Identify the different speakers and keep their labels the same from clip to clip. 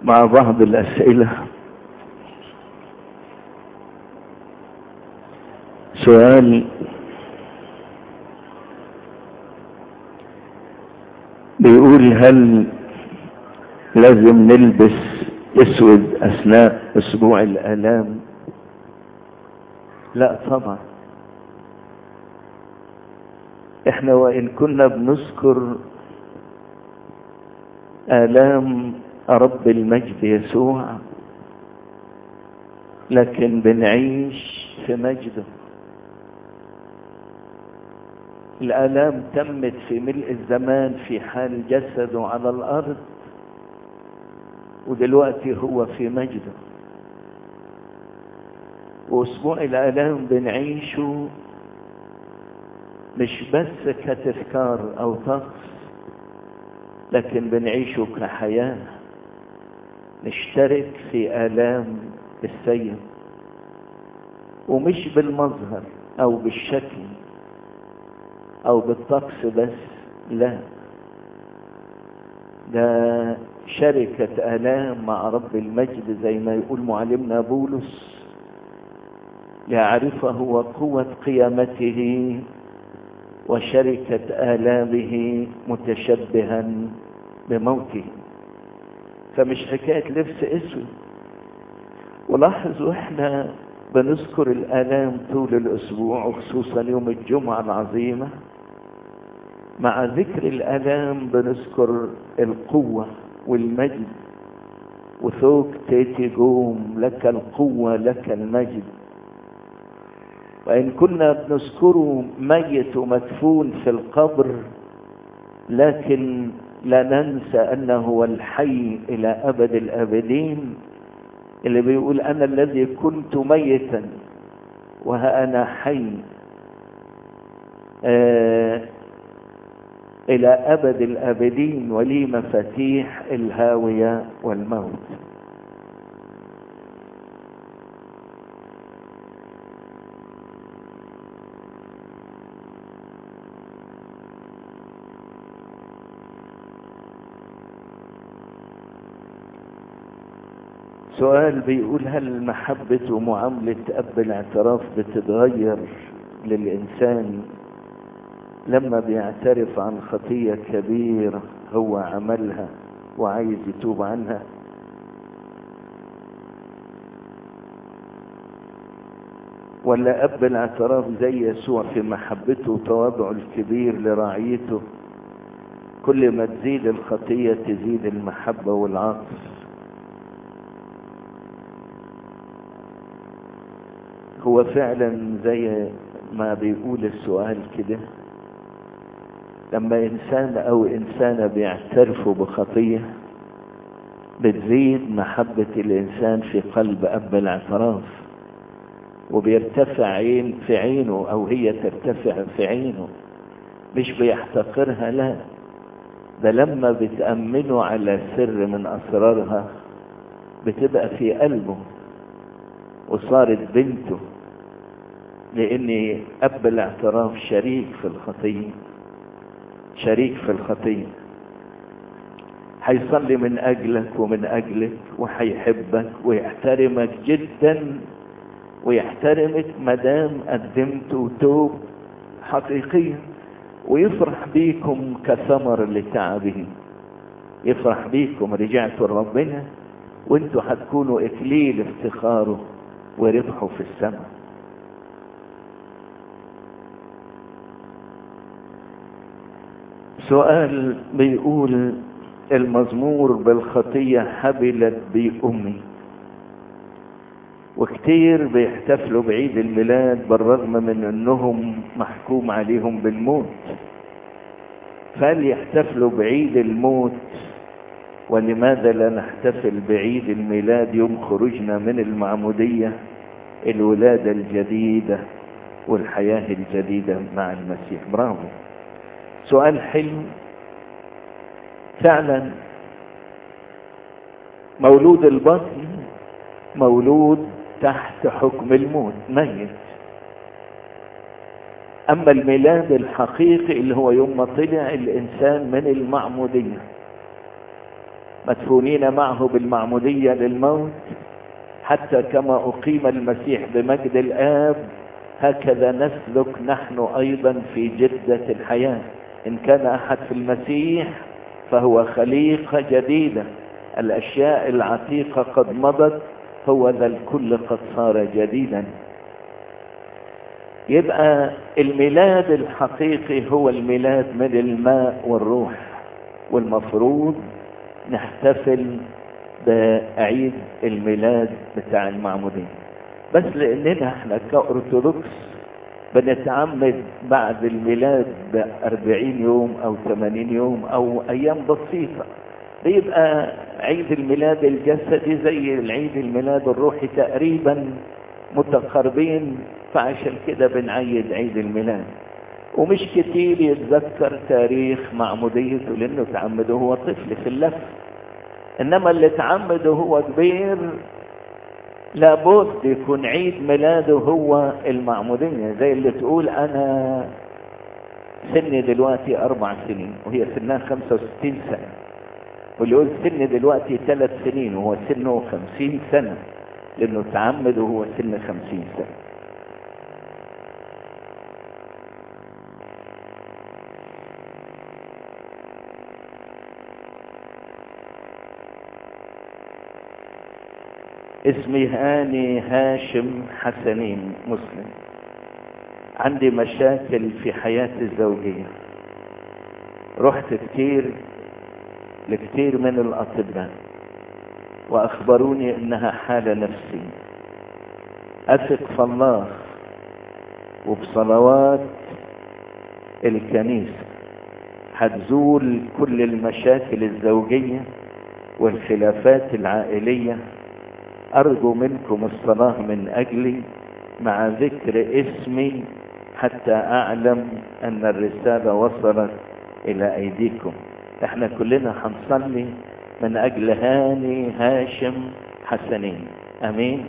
Speaker 1: مع بعض الأسئلة سؤال بيقول هل لازم نلبس اسود اثناء اسبوع الالام لا طبعا احنا وان كنا بنذكر الام رب المجد يسوع لكن بنعيش في مجده الآلام تمت في ملء الزمان في حال جسده على الأرض ودلوقتي هو في مجده وأسبوع الآلام بنعيشه مش بس كتذكار أو طقس لكن بنعيشه كحياة نشترك في آلام السيد ومش بالمظهر أو بالشكل او بالطقس بس لا ده شركة آلام مع رب المجد زي ما يقول معلمنا بولس ليعرفه وقوة قيامته وشركة آلامه متشبها بموته فمش حكاية لبس اسود ولاحظوا احنا بنذكر الآلام طول الأسبوع وخصوصا يوم الجمعة العظيمة مع ذكر الآلام بنذكر القوة والمجد وثوق تيتي جوم لك القوة لك المجد وإن كنا بنذكره ميت ومدفون في القبر لكن لا ننسى أنه هو الحي إلى أبد الآبدين اللي بيقول أنا الذي كنت ميتا وها أنا حي آه إلى أبد الآبدين ولي مفاتيح الهاوية والموت سؤال بيقول هل محبة ومعاملة أب الاعتراف بتتغير للإنسان لما بيعترف عن خطية كبيرة هو عملها وعايز يتوب عنها ولا أب الاعتراف زي يسوع في محبته وتواضعه الكبير لرعيته كل ما تزيد الخطية تزيد المحبة والعطف هو فعلا زي ما بيقول السؤال كده لما انسان او انسانة بيعترفوا بخطية بتزيد محبة الانسان في قلب اب الاعتراف وبيرتفع عين في عينه او هي ترتفع في عينه مش بيحتقرها لا ده لما بتأمنوا على سر من اسرارها بتبقى في قلبه وصارت بنته لان اب الاعتراف شريك في الخطيه شريك في الخطيه هيصلي من اجلك ومن اجلك وهيحبك ويحترمك جدا ويحترمك مدام قدمت توب حقيقيا ويفرح بيكم كثمر لتعبه يفرح بيكم رجعتوا لربنا وانتوا هتكونوا اكليل افتخاره وربحه في السماء سؤال بيقول المزمور بالخطية حبلت بي أمي وكتير بيحتفلوا بعيد الميلاد بالرغم من انهم محكوم عليهم بالموت فهل يحتفلوا بعيد الموت ولماذا لا نحتفل بعيد الميلاد يوم خروجنا من المعمودية الولادة الجديدة والحياة الجديدة مع المسيح برافو سؤال حلو فعلا مولود البطن مولود تحت حكم الموت ميت اما الميلاد الحقيقي اللي هو يوم ما طلع الانسان من المعمودية مدفونين معه بالمعمودية للموت حتى كما أقيم المسيح بمجد الآب هكذا نسلك نحن أيضا في جدة الحياة إن كان أحد في المسيح فهو خليقة جديدة الأشياء العتيقة قد مضت هو ذا الكل قد صار جديدا يبقى الميلاد الحقيقي هو الميلاد من الماء والروح والمفروض نحتفل بعيد الميلاد بتاع المعمودين بس لاننا احنا كأرثوذكس بنتعمد بعد الميلاد بأربعين يوم او ثمانين يوم او ايام بسيطة بيبقى عيد الميلاد الجسدي زي العيد الميلاد الروحي تقريبا متقاربين فعشان كده بنعيد عيد الميلاد ومش كتير يتذكر تاريخ معموديته لانه تعمده هو طفل في اللف انما اللي تعمده هو كبير لابد يكون عيد ميلاده هو المعمودية زي اللي تقول انا سني دلوقتي اربع سنين وهي سنها خمسة وستين سنة واللي يقول سني دلوقتي ثلاث سنين وهو سنه خمسين سنة لانه تعمده هو سن خمسين سنة اسمي هاني هاشم حسنين مسلم عندي مشاكل في حياتي الزوجية رحت كتير لكتير من الأطباء وأخبروني إنها حالة نفسية أثق في الله وبصلوات الكنيسة هتزول كل المشاكل الزوجية والخلافات العائلية أرجو منكم الصلاة من أجلي مع ذكر اسمي حتى أعلم أن الرسالة وصلت إلى أيديكم احنا كلنا هنصلي من أجل هاني هاشم حسنين أمين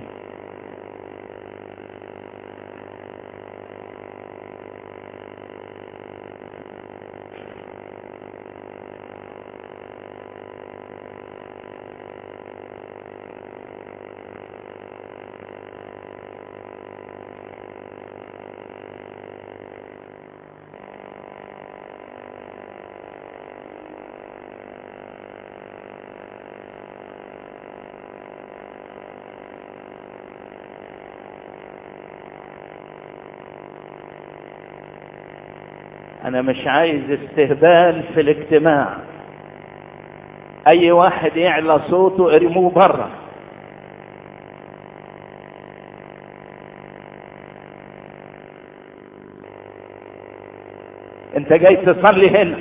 Speaker 1: انا مش عايز استهبال في الاجتماع اي واحد يعلى صوته ارموه بره انت جاي تصلي هنا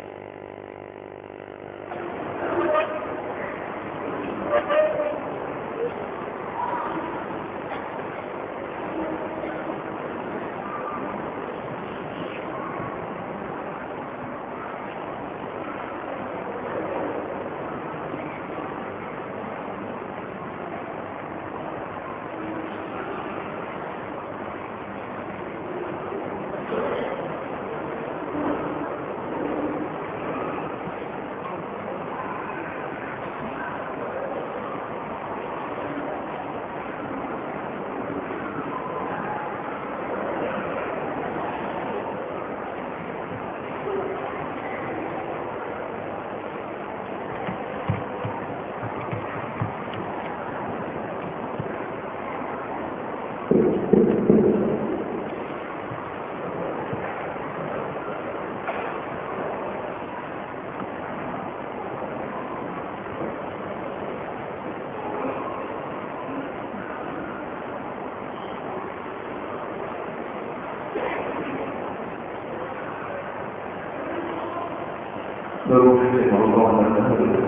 Speaker 2: نروح لموضوعنا النهارده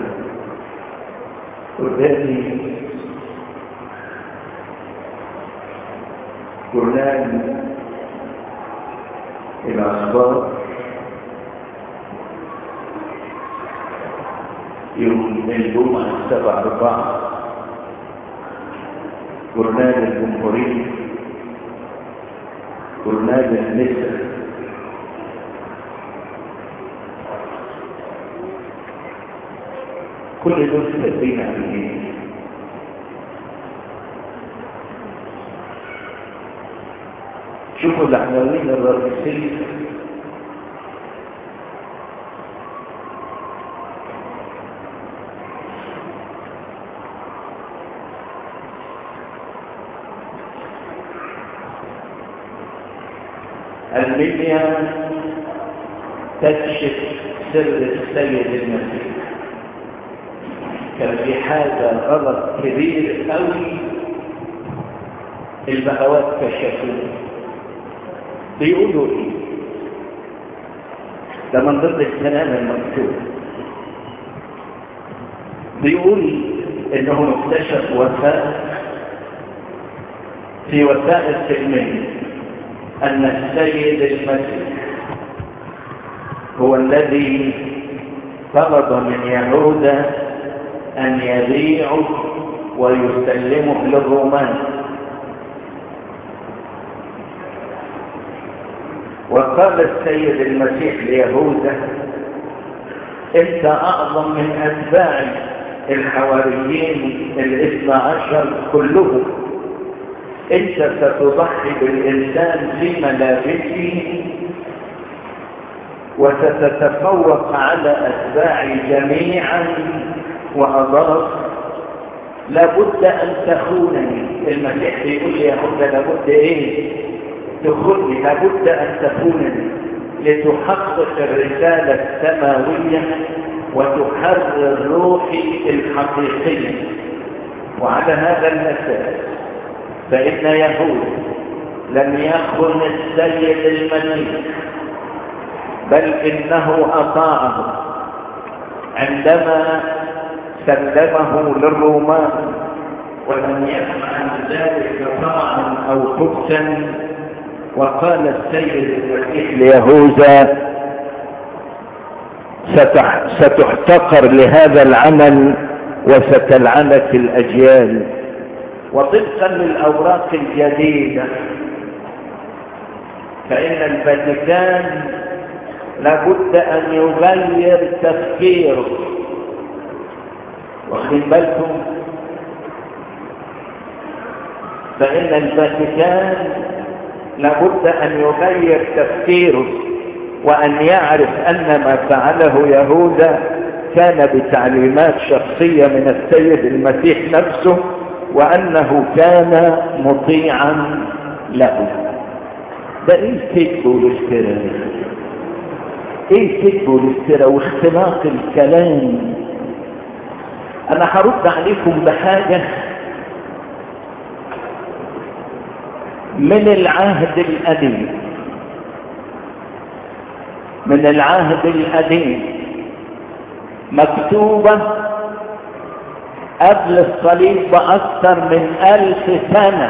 Speaker 2: قدامي برنامج الأخبار يوم الجمعة السبع أربعة برنامج الجمهورية برنامج النساء كل دول كاتبين عن ايه شوفوا العناوين الرئيسيه المنيا تكشف سر السيد المسيح كان في حاجة غلط كبير قوي البهوات كشفوه بيقولوا ايه ده من ضمن الكلام المكتوب بيقول انه اكتشف وثائق في وثائق علميه أن السيد المسيح هو الذي طلب من يهوذا أن يبيعه ويسلمه للرومان وقال السيد المسيح ليهوذا انت اعظم من اتباع الحواريين الاثنى عشر كلهم انت ستضحي بالانسان في ملابسه وستتفوق على اتباعي جميعا واضاف لابد ان تخونني المسيح يقول لي يا هدى لابد ايه تخوني لابد ان تخونني لتحقق الرساله السماويه وتحرر روحي الحقيقيه وعلى هذا الاساس فإن يهود لم يخن السيد المسيح بل إنه أطاعه عندما سلمه للرومان ولم يفعل ذلك طمعا أو خبثا وقال السيد المسيح ليهوذا ستحتقر لهذا العمل وستلعنك الأجيال وطبقا للأوراق الجديدة فإن الفاتيكان لابد أن يغير تفكيره واخدين بالكم فإن الفاتيكان لابد أن يغير تفكيره وأن يعرف أن ما فعله يهوذا كان بتعليمات شخصية من السيد المسيح نفسه وأنه كان مطيعا له ده ايه الكذب والافتراء ايه الكذب والافتراء واختلاق الكلام انا هرد عليكم بحاجة من العهد القديم من العهد القديم مكتوبة قبل الصليب بأكثر من ألف سنة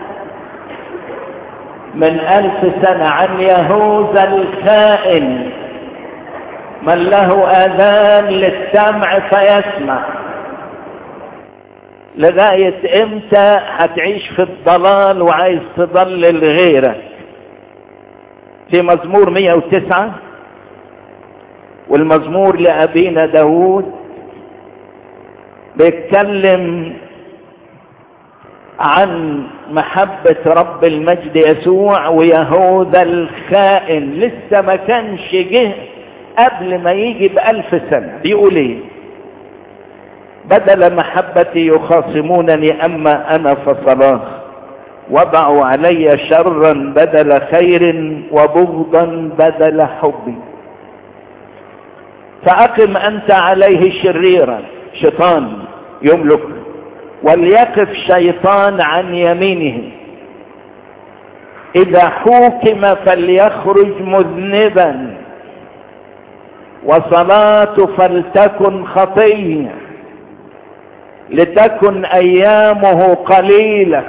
Speaker 2: من ألف سنة عن يهوذا الخائن من له آذان للسمع فيسمع لغاية امتى هتعيش في الضلال وعايز تضلل غيرك في مزمور 109 والمزمور لأبينا داود بيتكلم عن محبة رب المجد يسوع ويهوذا الخائن لسه ما كانش جه قبل ما يجي بألف سنة بيقول ايه بدل محبتي يخاصمونني أما أنا فصلاح وضعوا علي شرا بدل خير وبغضا بدل حبي فأقم أنت عليه شريرا شيطان يملك وليقف شيطان عن يمينه إذا حوكم فليخرج مذنبا وصلاة فلتكن خطيه لتكن ايامه قليله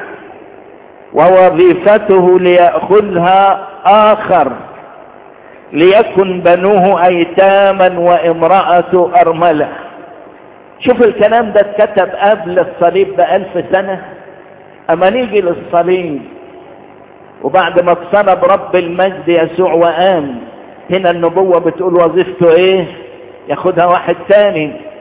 Speaker 2: ووظيفته لياخذها اخر ليكن بنوه ايتاما وامراته ارمله شوف الكلام ده اتكتب قبل الصليب بألف سنة اما نيجي للصليب وبعد ما اتصلب رب المجد يسوع وقام هنا النبوة بتقول وظيفته ايه ياخدها واحد تاني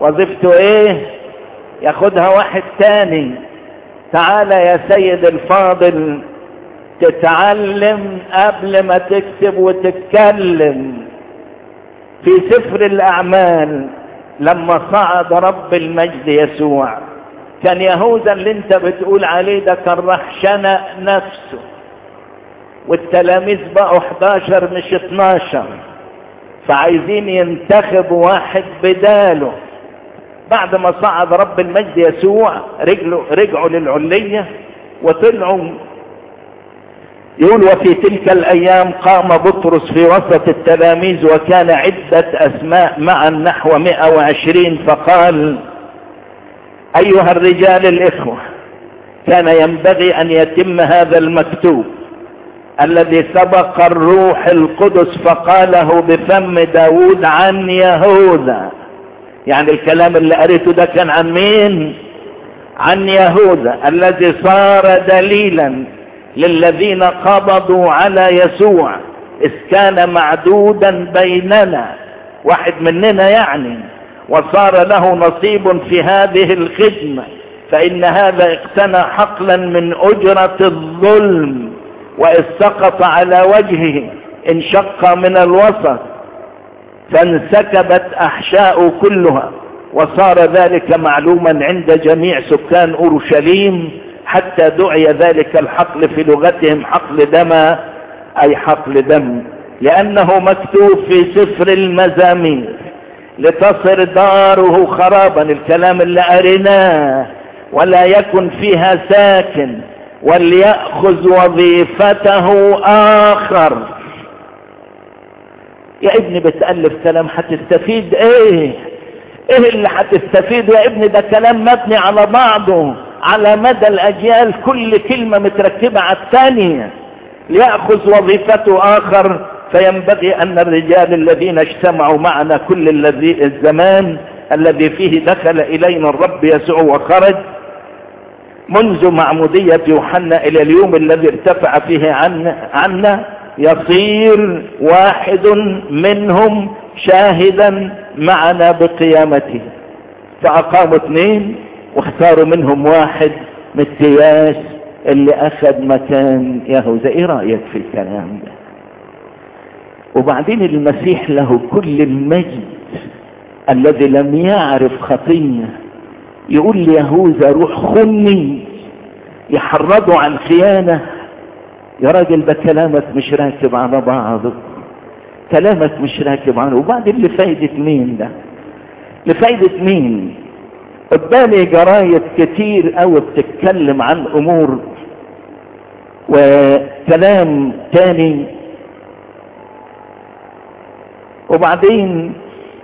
Speaker 2: وظيفته ايه ياخدها واحد تاني تعالى يا سيد الفاضل تتعلم قبل ما تكتب وتتكلم في سفر الاعمال لما صعد رب المجد يسوع كان يهوذا اللي انت بتقول عليه ده كان راح شنق نفسه والتلاميذ بقوا 11 مش 12 فعايزين ينتخبوا واحد بداله بعد ما صعد رب المجد يسوع رجلوا رجعوا للعلية وطلعوا يقول وفي تلك الايام قام بطرس في وسط التلاميذ وكان عدة اسماء معا نحو 120 فقال ايها الرجال الاخوة كان ينبغي ان يتم هذا المكتوب الذي سبق الروح القدس فقاله بفم داود عن يهوذا يعني الكلام اللي قريته ده كان عن مين عن يهوذا الذي صار دليلا للذين قبضوا على يسوع اذ كان معدودا بيننا واحد مننا يعني وصار له نصيب في هذه الخدمة فإن هذا اقتنى حقلا من أجرة الظلم وإذ سقط على وجهه انشق من الوسط فانسكبت أحشاء كلها وصار ذلك معلوما عند جميع سكان أورشليم حتى دعي ذلك الحقل في لغتهم حقل دم أي حقل دم لأنه مكتوب في سفر المزامير لتصر داره خرابا الكلام اللي قريناه ولا يكن فيها ساكن وليأخذ وظيفته آخر يا ابني بتألف كلام هتستفيد ايه ايه اللي هتستفيده يا ابني ده كلام مبني على بعضه على مدى الاجيال كل كلمة متركبة على الثانية ليأخذ وظيفته اخر فينبغي ان الرجال الذين اجتمعوا معنا كل الذي الزمان الذي فيه دخل الينا الرب يسوع وخرج منذ معمودية يوحنا الى اليوم الذي ارتفع فيه عنا, عنا يصير واحد منهم شاهدا معنا بقيامته فأقاموا اثنين واختاروا منهم واحد متياس اللي أخذ مكان يهوذا إيه رأيك في الكلام ده وبعدين المسيح له كل المجد الذي لم يعرف خطية يقول ليهوذا روح خني يحرضوا عن خيانة يا راجل ده كلامك مش راكب على بعضه كلامك مش راكب عنه وبعدين لفايدة مين ده لفايدة مين قدامي جرايد كتير قوي بتتكلم عن امور وكلام تاني وبعدين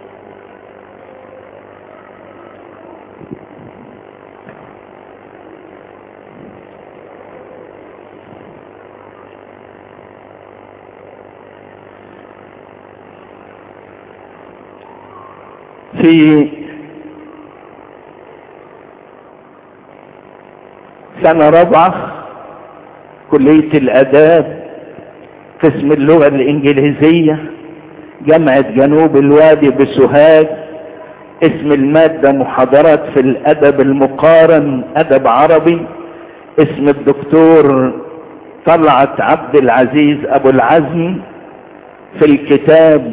Speaker 2: في سنة رابعة كلية الآداب قسم اللغة الإنجليزية جامعة جنوب الوادي بسوهاج اسم المادة محاضرات في الأدب المقارن أدب عربي اسم الدكتور طلعت عبد العزيز أبو العزم في الكتاب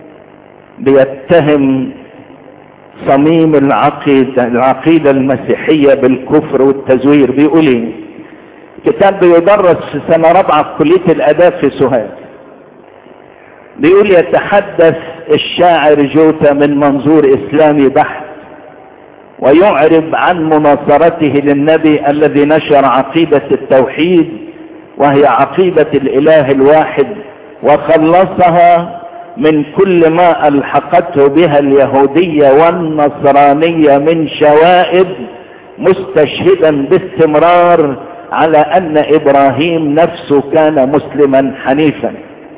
Speaker 2: بيتهم صميم العقيدة العقيدة المسيحية بالكفر والتزوير بيقول ايه كتاب بيدرس في سنة رابعة في كلية الاداب في سوهاج بيقول يتحدث الشاعر جوتا من منظور اسلامي بحت ويعرب عن مناصرته للنبي الذي نشر عقيدة التوحيد وهي عقيدة الاله الواحد وخلصها من كل ما الحقته بها اليهودية والنصرانية من شوائب مستشهدا باستمرار على ان ابراهيم نفسه كان مسلما حنيفا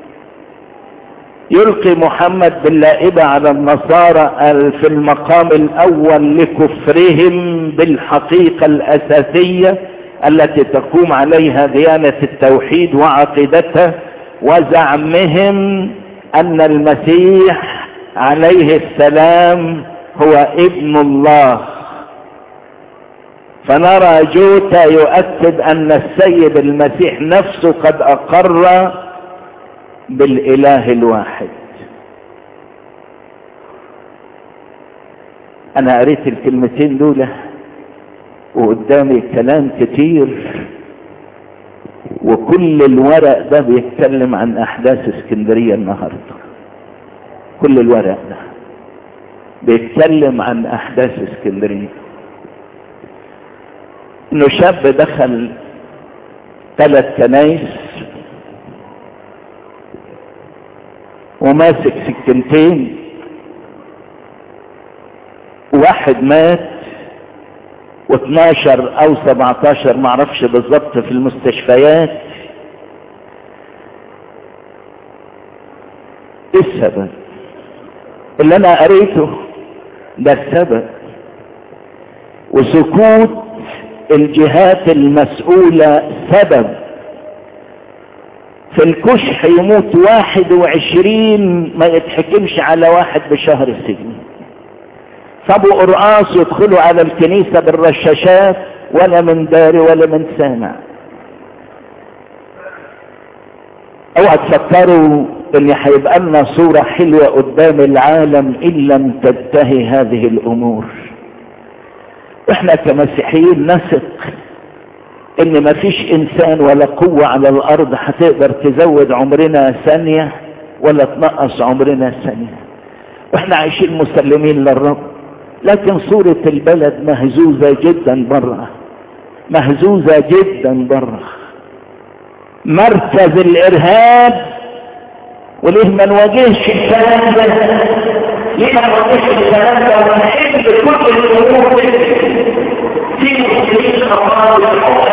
Speaker 2: يلقي محمد باللائبة على النصارى في المقام الاول لكفرهم بالحقيقة الاساسية التي تقوم عليها ديانة التوحيد وعقيدتها وزعمهم ان المسيح عليه السلام هو ابن الله فنرى جوتا يؤكد ان السيد المسيح نفسه قد اقر بالاله الواحد انا قريت الكلمتين دول وقدامي كلام كتير وكل الورق ده بيتكلم عن احداث اسكندريه النهارده كل الورق ده بيتكلم عن احداث اسكندريه انه شاب دخل ثلاث كنايس وماسك سكينتين واحد مات و12 او 17 معرفش بالظبط في المستشفيات ايه السبب اللي انا قريته ده السبب وسكوت الجهات المسؤولة سبب في الكشح يموت واحد وعشرين ما يتحكمش على واحد بشهر سجن صابوا قرقاص يدخلوا على الكنيسة بالرشاشات ولا من داري ولا من سامع اوعى تفكروا ان هيبقى لنا صورة حلوة قدام العالم ان لم تنتهي هذه الامور احنا كمسيحيين نثق ان مفيش انسان ولا قوة على الارض هتقدر تزود عمرنا ثانية ولا تنقص عمرنا ثانية واحنا عايشين مسلمين للرب لكن صورة البلد مهزوزة جدا برا مهزوزة جدا برا مركز الارهاب وليه ما نواجهش الكلام ده ليه ما نواجهش الكلام ده ونحب كل الامور دي في مسلمين خطاب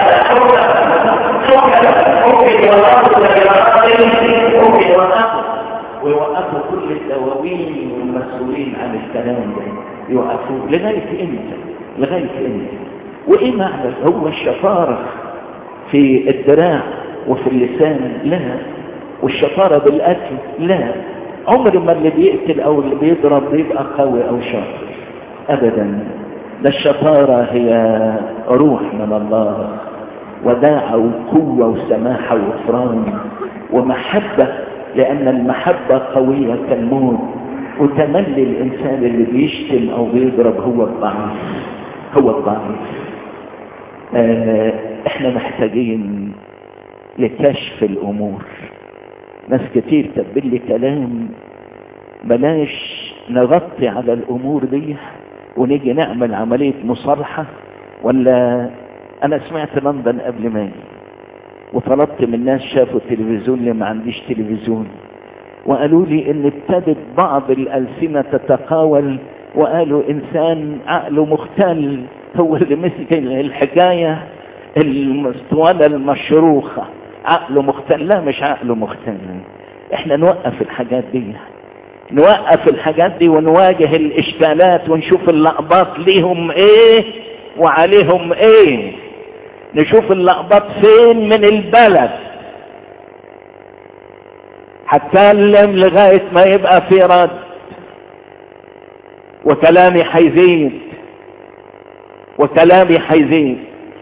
Speaker 2: ممكن يوقفوا ممكن يوقفوا ويوقفوا كل الدواوين والمسؤولين عن الكلام ده يوقفوه لغاية امتى لغاية امتى وايه معنى هو الشطارة في الدراع وفي اللسان لا والشطارة بالقتل لا عمر ما اللي بيقتل او اللي بيضرب بيبقى قوي او شاطر ابدا ده الشطارة هي روح من الله وداعة وقوة وسماحة وغفران ومحبة لأن المحبة قوية كالموت وتملي الإنسان اللي بيشتم أو بيضرب هو الضعيف هو الضعيف آه احنا محتاجين لكشف الأمور ناس كتير تبل لي كلام بلاش نغطي على الأمور دي ونيجي نعمل عملية مصالحة ولا أنا سمعت لندن قبل ما وطلبت من الناس شافوا التلفزيون اللي ما عنديش تلفزيون وقالوا لي ان ابتدت بعض الألسنة تتقاول وقالوا انسان عقله مختل هو اللي مسك الحكاية المسطولة المشروخة عقله مختل لا مش عقله مختل احنا نوقف الحاجات دي نوقف الحاجات دي ونواجه الاشكالات ونشوف اللقبات ليهم ايه وعليهم ايه نشوف اللقبات فين من البلد هتكلم لغاية ما يبقى في رد وكلامي حيزيد وكلامي حيزيد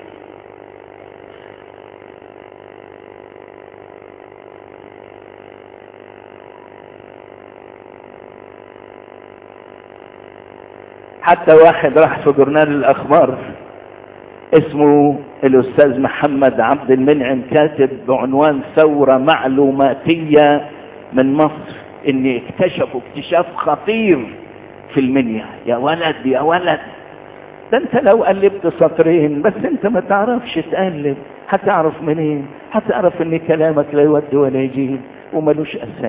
Speaker 2: حتى واحد راح في جورنال الاخبار اسمه الاستاذ محمد عبد المنعم كاتب بعنوان ثورة معلوماتية من مصر ان اكتشفوا اكتشاف خطير في المنيا يا ولد يا ولد ده انت لو قلبت سطرين بس انت ما تعرفش تقلب هتعرف منين هتعرف ان كلامك لا يود ولا يجيب وملوش اساس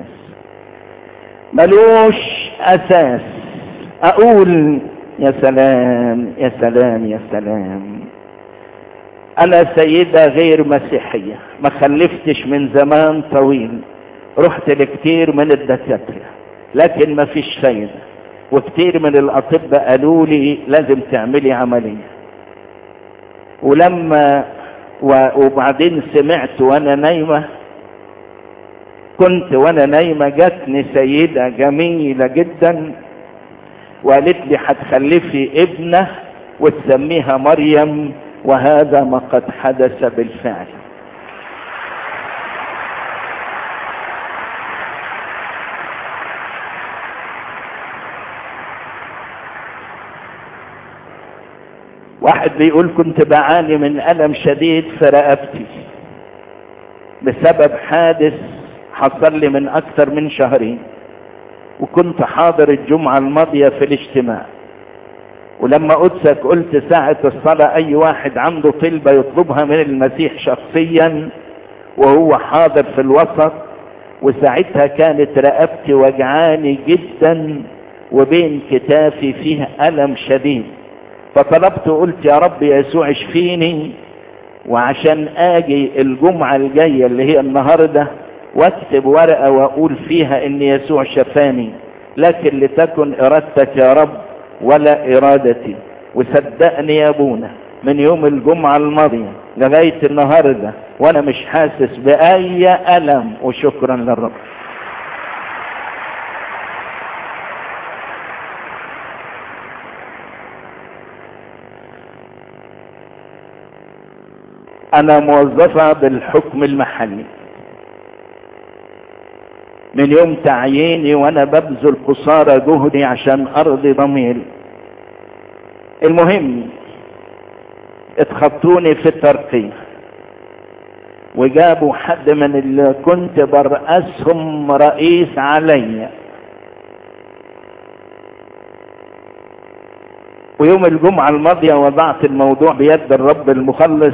Speaker 2: ملوش اساس اقول يا سلام يا سلام يا سلام انا سيدة غير مسيحية ما خلفتش من زمان طويل رحت لكتير من الدكاترة لكن ما فيش فايدة وكتير من الاطباء قالوا لي لازم تعملي عملية ولما وبعدين سمعت وانا نايمة كنت وانا نايمة جاتني سيدة جميلة جدا وقالت لي هتخلفي ابنه وتسميها مريم وهذا ما قد حدث بالفعل واحد بيقول كنت بعاني من ألم شديد في رقبتي بسبب حادث حصل لي من أكثر من شهرين وكنت حاضر الجمعة الماضية في الاجتماع ولما قدسك قلت ساعة الصلاة أي واحد عنده طلبة يطلبها من المسيح شخصيا وهو حاضر في الوسط وساعتها كانت رقبتي وجعاني جدا وبين كتافي فيه ألم شديد فطلبت وقلت يا رب يسوع اشفيني وعشان اجي الجمعة الجاية اللي هي النهاردة واكتب ورقة واقول فيها ان يسوع شفاني لكن لتكن ارادتك يا رب ولا ارادتي وصدقني يا ابونا من يوم الجمعة الماضية لغاية النهاردة وانا مش حاسس باي الم وشكرا للرب انا موظفة بالحكم المحلي من يوم تعييني وانا ببذل قصارى جهدي عشان ارضي ضميري المهم اتخطوني في الترقية وجابوا حد من اللي كنت برأسهم رئيس عليا ويوم الجمعة الماضية وضعت الموضوع بيد الرب المخلص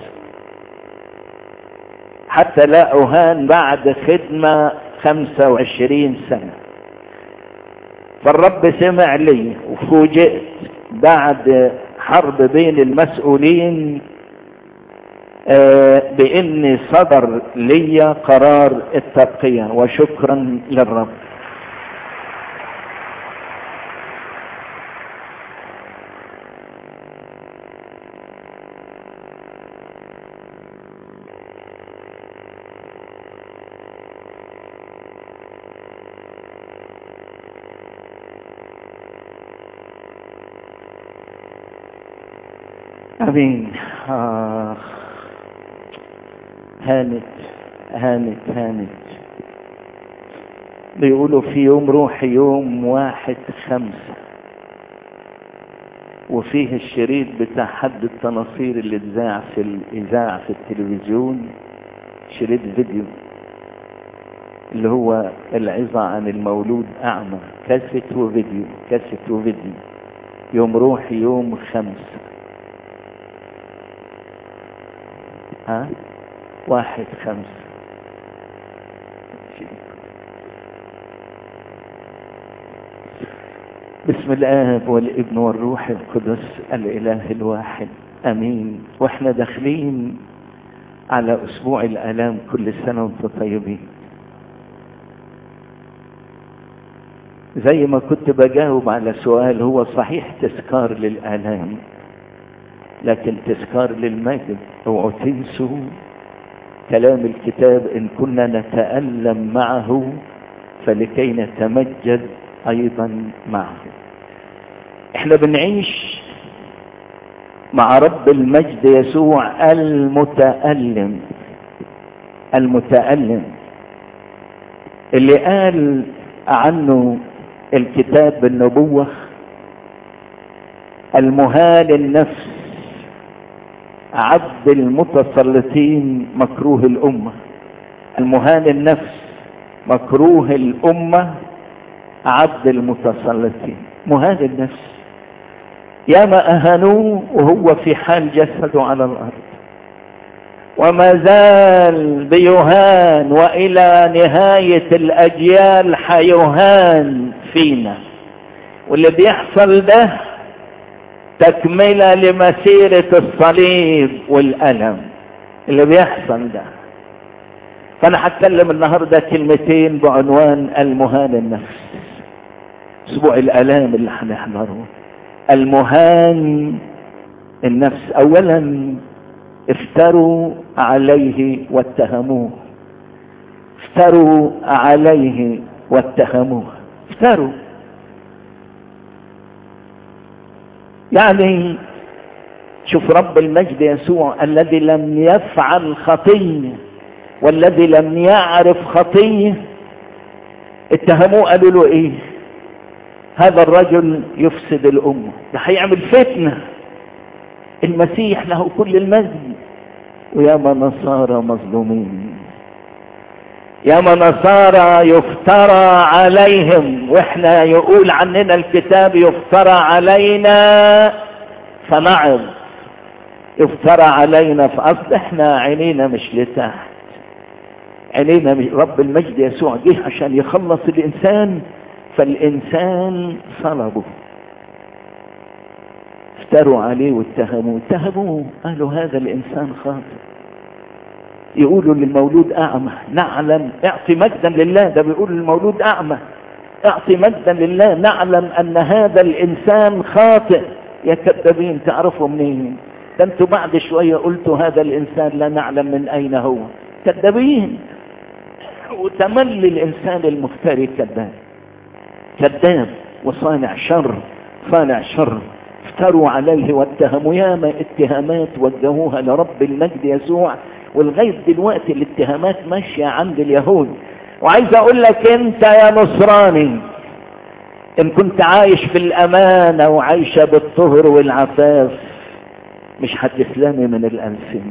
Speaker 2: حتى لا أهان بعد خدمة خمسة وعشرين سنة فالرب سمع لي وفوجئت بعد حرب بين المسؤولين بإن صدر لي قرار الترقية وشكرا للرب امين آه. هانت هانت هانت بيقولوا في يوم روحي يوم واحد خمسة وفيه الشريط بتاع حد التناصير اللي اتذاع في الاذاعة في التلفزيون شريط فيديو اللي هو العظة عن المولود اعمى كاسيت وفيديو كاسيت وفيديو يوم روحي يوم خمسة ها واحد خمسة بسم الآب والابن والروح القدس الإله الواحد أمين وإحنا داخلين على أسبوع الآلام كل سنة وأنتم طيبين زي ما كنت بجاوب على سؤال هو صحيح تذكار للآلام لكن تذكار للمجد اوعوا تنسوا كلام الكتاب ان كنا نتألم معه فلكي نتمجد ايضا معه احنا بنعيش مع رب المجد يسوع المتألم المتألم اللي قال عنه الكتاب بالنبوة المهان النفس عبد المتسلطين مكروه الأمة المهان النفس مكروه الأمة عبد المتسلطين مهان النفس ياما أهانوه وهو في حال جسده على الأرض وما زال بيهان وإلى نهاية الأجيال حيهان فينا واللي بيحصل ده تكملة لمسيرة الصليب والألم اللي بيحصل ده فأنا هتكلم النهاردة كلمتين بعنوان المهان النفس أسبوع الآلام اللي هنحضره المهان النفس أولا افتروا عليه واتهموه افتروا عليه واتهموه افتروا يعني شوف رب المجد يسوع الذي لم يفعل خطيه والذي لم يعرف خطيه اتهموه قالوا له ايه هذا الرجل يفسد الامه ده هيعمل فتنه المسيح له كل المجد وياما نصارى مظلومين ياما نصارى يفترى عليهم واحنا يقول عننا الكتاب يفترى علينا فنعظ يفترى علينا فاصل احنا عينينا مش لتحت عينينا مش رب المجد يسوع جه عشان يخلص الانسان فالانسان صلبه افتروا عليه واتهموه اتهموه قالوا هذا الانسان خاطئ يقولوا للمولود اعمى نعلم اعطي مجدا لله ده بيقول للمولود اعمى اعطي مجدا لله نعلم ان هذا الانسان خاطئ يا كذابين تعرفوا منين ده انتوا بعد شويه قلتوا هذا الانسان لا نعلم من اين هو كذابين وتملي الانسان المفتري كذاب كذاب وصانع شر صانع شر افتروا عليه واتهموا ياما اتهامات وجهوها لرب المجد يسوع ولغايه دلوقتي الاتهامات ماشيه عند اليهود وعايز اقول لك انت يا نصراني ان كنت عايش في الامانه وعايشه بالطهر والعفاف مش هتسلمي من الالسنه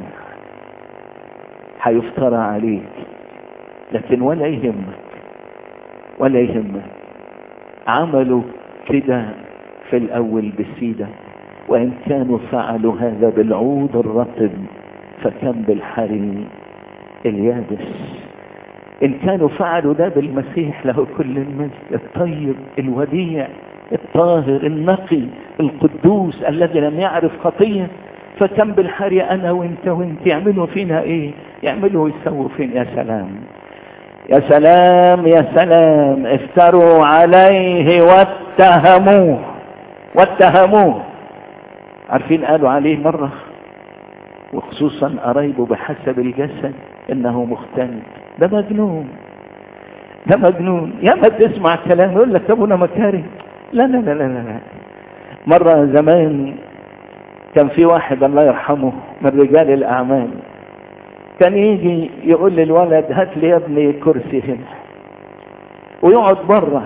Speaker 2: هيفترى عليك لكن ولا يهمك ولا يهمك عملوا كده في الاول بالسيدة وان كانوا فعلوا هذا بالعود الرطب فكم بالحري اليابس ان كانوا فعلوا ده بالمسيح له كل المجد الطيب الوديع الطاهر النقي القدوس الذي لم يعرف خطيه فكم بالحري انا وانت وانت يعملوا فينا ايه يعملوا ويسووا فينا يا سلام يا سلام يا سلام افتروا عليه واتهموه واتهموه عارفين قالوا عليه مرة وخصوصا قرايبه بحسب الجسد انه مختلف ده مجنون ده مجنون يا ما تسمع كلام يقول لك ابونا مكاري لا لا لا لا لا مرة زمان كان في واحد الله يرحمه من رجال الاعمال كان يجي يقول للولد هات لي يا ابني كرسي هنا ويقعد بره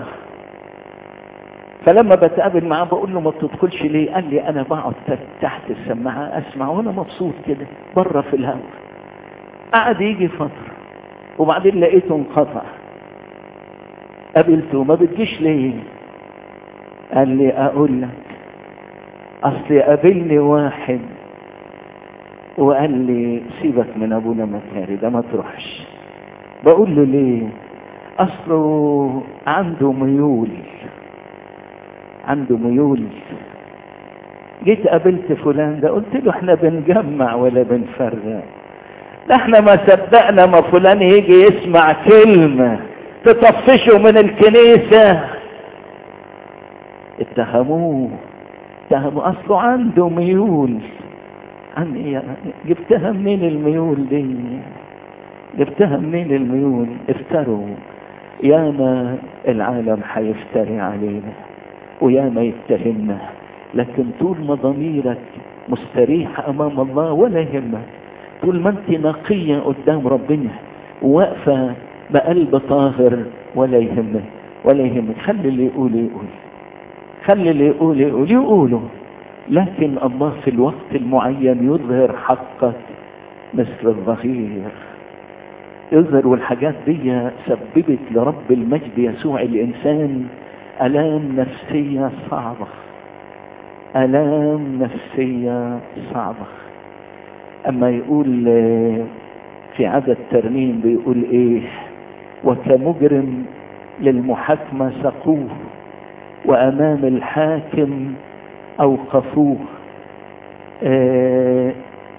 Speaker 2: فلما بتقابل معاه بقول له ما بتدخلش ليه قال لي انا بقعد تحت السماعه اسمع وانا مبسوط كده بره في الهواء قعد يجي فتره وبعدين لقيته انقطع قابلته ما بتجيش ليه قال لي اقول لك اصل قابلني واحد وقال لي سيبك من ابونا مكاري ده ما تروحش بقول له ليه اصله عنده ميول عنده ميول جيت قابلت فلان ده قلت له احنا بنجمع ولا بنفرق ده احنا ما صدقنا ما فلان يجي يسمع كلمة تطفشه من الكنيسة اتهموه اتهموا اصله عنده ميول عن جبتها منين الميول دي جبتها منين الميول افتروا ياما العالم هيفتري علينا وياما يتهمنا لكن طول ما ضميرك مستريح امام الله ولا يهمك طول ما انت نقية قدام ربنا واقفة بقلب طاهر ولا يهمك ولا يهمك خلي اللي يقول يقول خلي اللي يقول يقول يقوله لكن الله في الوقت المعين يظهر حقك مثل الظهير يظهر والحاجات دي سببت لرب المجد يسوع الإنسان ألام نفسية صعبة ألام نفسية صعبة أما يقول في عدد ترنيم بيقول إيه وكمجرم للمحاكمة سقوه وأمام الحاكم أوقفوه آه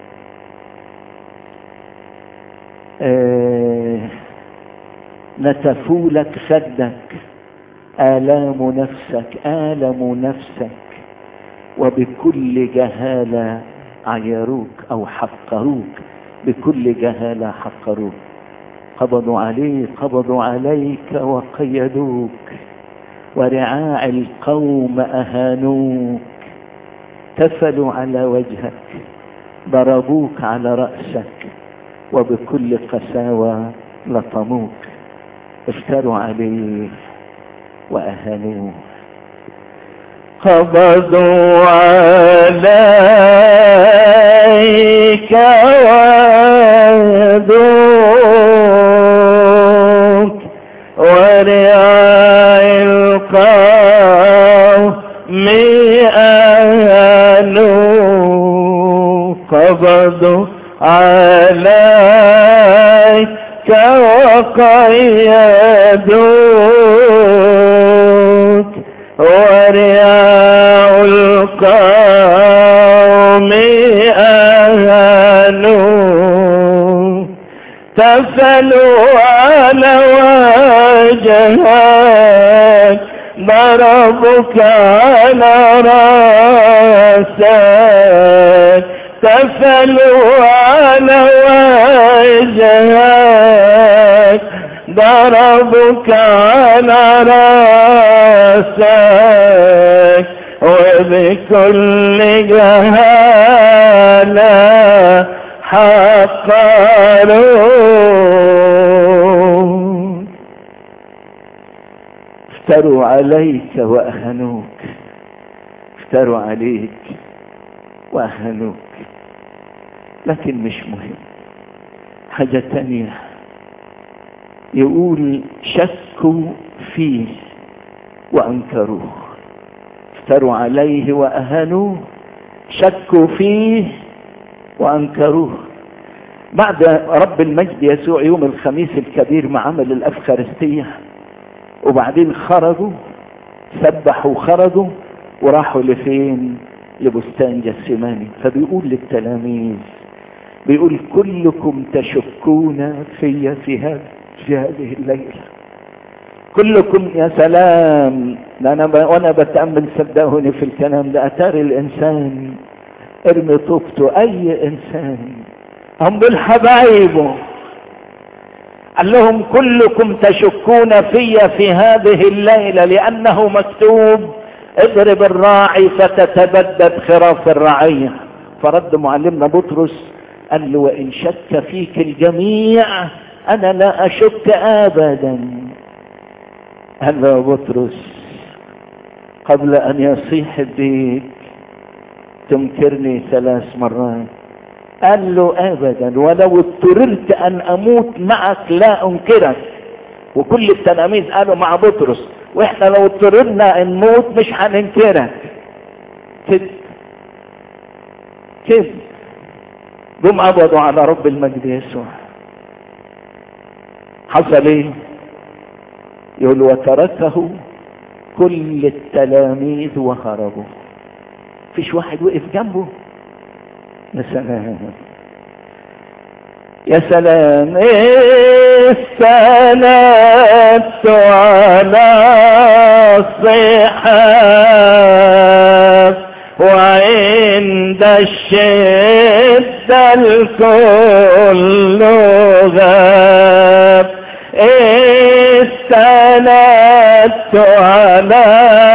Speaker 2: آه نتفوا لك خدك آلام نفسك آلم نفسك وبكل جهالة عيروك أو حقروك بكل جهالة حقروك قبضوا عليك قبضوا عليك وقيدوك ورعاع القوم أهانوك
Speaker 1: تفلوا على وجهك ضربوك على رأسك وبكل قساوة لطموك افتروا عليه وأهانوه قبضوا عليك وادوك ورعاء القوم أهانوك قبضوا عليك وقيدوك ورياء القوم أهانوك تفلوا على وجهك ضربك على راسك تفلوا على وجهك ضربك على راسك وبكل جهالة حقروا افتروا عليك وأهنوك افتروا عليك وأهنوك لكن مش مهم حاجة تانية يقول شكوا فيه وأنكروه افتروا عليه وأهانوه شكوا فيه وأنكروه بعد رب المجد يسوع يوم الخميس الكبير مع عمل الأفخارستية وبعدين خرجوا سبحوا خرجوا وراحوا لفين لبستان جسماني فبيقول للتلاميذ بيقول كلكم تشكون في في هذا في هذه الليلة كلكم يا سلام ده انا ب... وانا بتأمل صدقوني في الكلام ده اتاري الانسان ارمي طوبته اي انسان هم دول حبايبه قال لهم كلكم تشكون في في هذه الليلة لأنه مكتوب اضرب الراعي فتتبدد خراف الرعية فرد معلمنا بطرس قال له وإن شك فيك الجميع أنا لا أشك أبدا قال له بطرس قبل أن يصيح الديك تنكرني ثلاث مرات قال له ابدا ولو اضطررت ان اموت معك لا انكرك وكل التلاميذ قالوا مع بطرس واحنا لو اضطررنا ان نموت مش هننكرك كده كده جم قبضوا على رب المجد يسوع حصل ايه يقول وتركه كل التلاميذ وهربوا فيش واحد وقف جنبه يا سلام يا سلام استندت على الصحاب وعند الشدة الكل غاب استندت على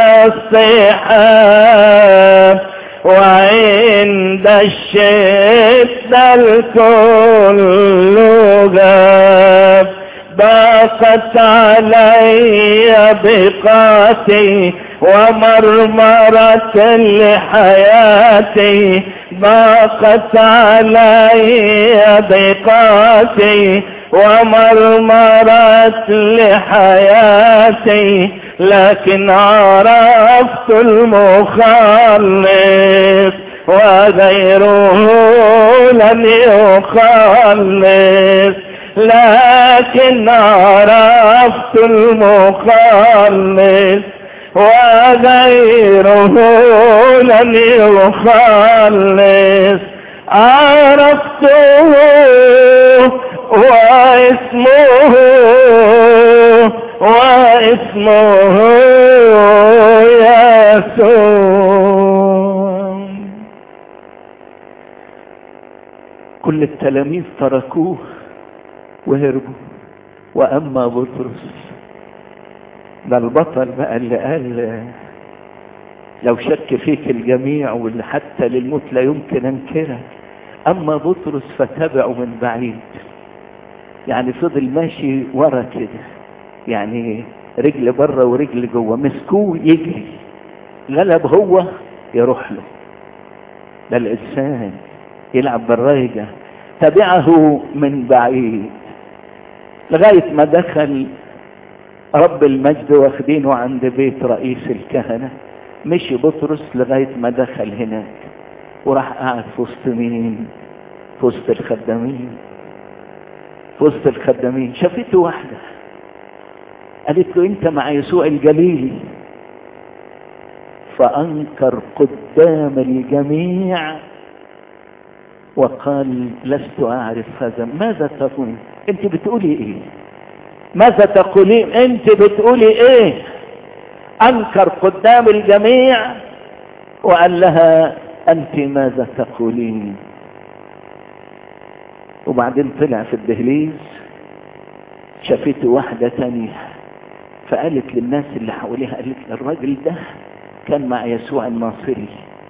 Speaker 1: الصحاب وعند الشدة الكل غاب باقت علي بقاتي ومرمرة لحياتي ضاقت علي بقاتي ومرمرت لحياتي لكن عرفت المخلص وغيره لن يخلص لكن عرفت المخلص وغيره لن يخلص عرفته واسمه واسمه يسوع كل التلاميذ تركوه وهربوا واما بطرس ده البطل بقى اللي قال لو شك فيك الجميع واللي حتى للموت لا يمكن انكرك اما بطرس فتبعه من بعيد يعني فضل ماشي ورا كده يعني رجل بره ورجل جوه مسكوه يجري غلب هو يروح له ده الانسان يلعب بالرايجة تبعه من بعيد لغاية ما دخل رب المجد واخدينه عند بيت رئيس الكهنة مشي بطرس لغاية ما دخل هناك وراح قاعد في وسط مين في وسط الخدامين في وسط الخدامين شافته واحدة قالت له انت مع يسوع الجليلي فانكر قدام الجميع وقال لست اعرف هذا ماذا تقول انت بتقولي ايه ماذا تقولين انت بتقولي ايه انكر قدام الجميع وقال لها انت ماذا تقولين وبعدين طلع في الدهليز شافته واحدة تانية فقالت للناس اللي حواليها قالت الراجل ده كان مع يسوع الناصري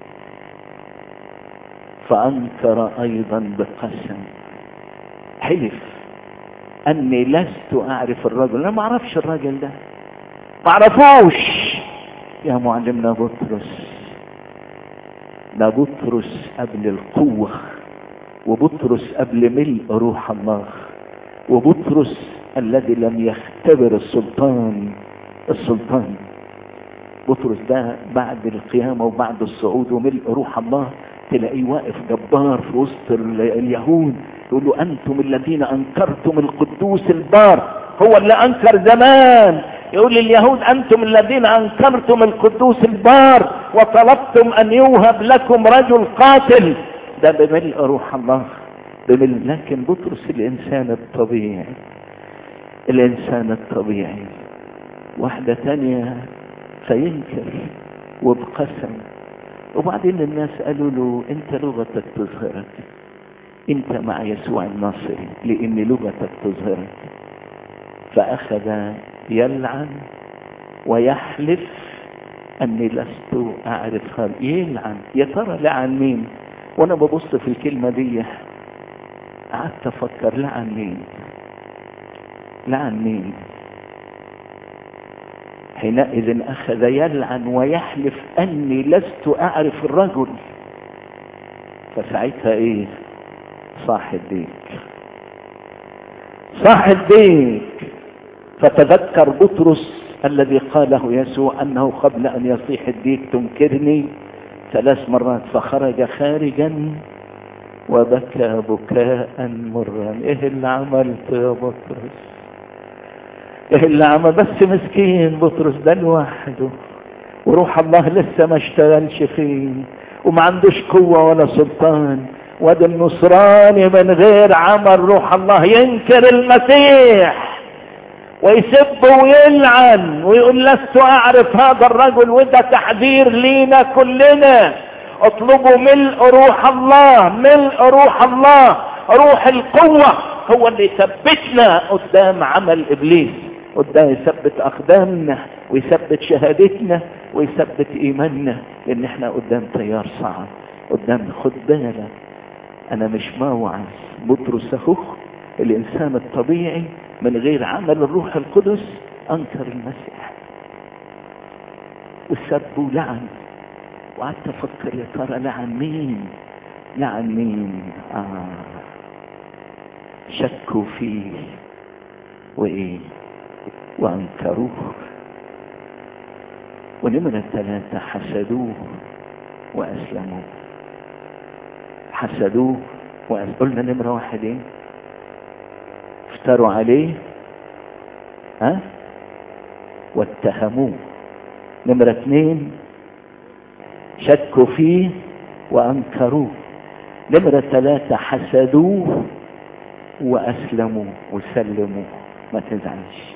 Speaker 1: فأنكر أيضا بقسم حلف أني لست أعرف الرجل أنا ما أعرفش الراجل ده ما أعرفوش يا معلمنا بطرس ده بطرس قبل القوة وبطرس قبل ملء روح الله وبطرس الذي لم يختبر السلطان السلطان بطرس ده بعد القيامة وبعد الصعود وملء روح الله تلاقيه واقف جبار في وسط اليهود يقول له أنتم الذين أنكرتم القدوس البار هو اللي أنكر زمان يقول لليهود أنتم الذين أنكرتم القدوس البار وطلبتم أن يوهب لكم رجل قاتل ده بملء روح الله بملء لكن بطرس الإنسان الطبيعي الإنسان الطبيعي واحدة تانية فينكر وبقسم وبعدين الناس قالوا له انت لغتك تظهرك انت مع يسوع الناصري لان لغتك تظهرك فاخذ يلعن ويحلف اني لست اعرف هذا يلعن يا ترى لعن مين وانا ببص في الكلمة دي قعدت افكر لعن مين لعن مين حينئذ اخذ يلعن ويحلف اني لست اعرف الرجل فساعتها ايه صاح الديك صاح الديك فتذكر بطرس الذي قاله يسوع انه قبل ان يصيح الديك تنكرني ثلاث مرات فخرج خارجا وبكى بكاء مرا ايه اللي عملته يا بطرس ايه اللي عمل بس مسكين بطرس ده لوحده وروح الله لسه ما اشتغلش فيه وما عندوش قوة ولا سلطان وده النصراني من غير عمل روح الله ينكر المسيح ويسب ويلعن ويقول لست اعرف هذا الرجل وده تحذير لينا كلنا اطلبوا ملء روح الله ملء روح الله روح القوة هو اللي يثبتنا قدام عمل ابليس قدام يثبت اقدامنا ويثبت شهادتنا ويثبت ايماننا لان احنا قدام تيار صعب قدام خد بالك انا مش موعظ بطرس اهو الانسان الطبيعي من غير عمل الروح القدس انكر المسيح وسب ولعن وقعدت افكر يا ترى لعن مين لعن مين آه. شكوا فيه وايه وانكروه ونمرة ثلاثة حسدوه واسلموه حسدوه وأس... قلنا نمرة واحد ايه افتروا عليه ها واتهموه نمرة اثنين شكوا فيه وانكروه نمرة ثلاثة حسدوه واسلموه وسلموه ما تزعلش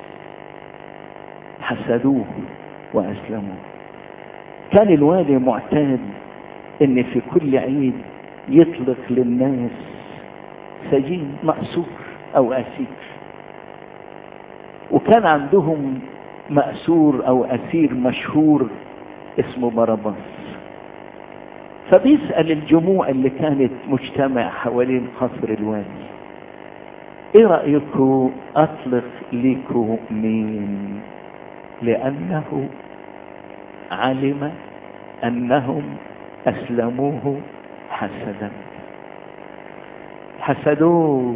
Speaker 1: حسدوه واسلموه كان الوالي معتاد ان في كل عيد يطلق للناس سجين مأسور او اسير وكان عندهم مأسور او اسير مشهور اسمه باراباس فبيسأل الجموع اللي كانت مجتمع حوالين قصر الوالي ايه رأيكم اطلق ليكم مين لانه علم انهم اسلموه حسدا حسدوه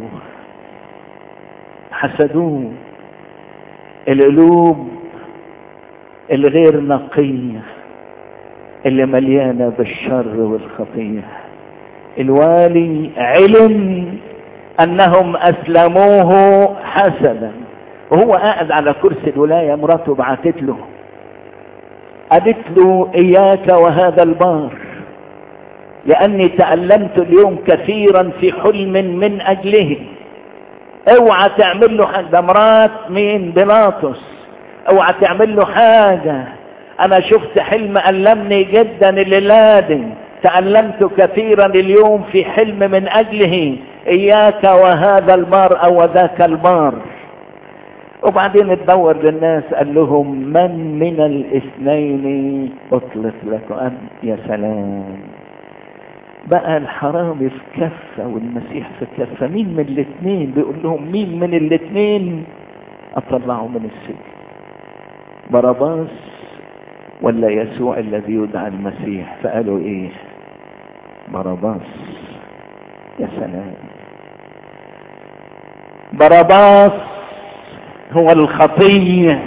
Speaker 1: حسدوه القلوب الغير نقية اللي مليانة بالشر والخطية الوالي علم انهم اسلموه حسدا وهو قاعد على كرسي الولاية مراته بعتت له قالت له اياك وهذا البار لاني تألمت اليوم كثيرا في حلم من اجله اوعى تعمل له حاجة ده مرات مين بيلاطس اوعى تعمل له حاجة انا شفت حلم ألمني جدا الليلة دي تألمت كثيرا اليوم في حلم من اجله اياك وهذا البار او ذاك البار وبعدين تدور للناس قال لهم من من الاثنين اطلق لكم يا سلام بقى الحرامي في كفة والمسيح في كفة مين من الاثنين بيقول لهم مين من الاثنين اطلعوا من السجن باراباس ولا يسوع الذي يدعى المسيح فقالوا ايه باراباس يا سلام باراباس هو الخطية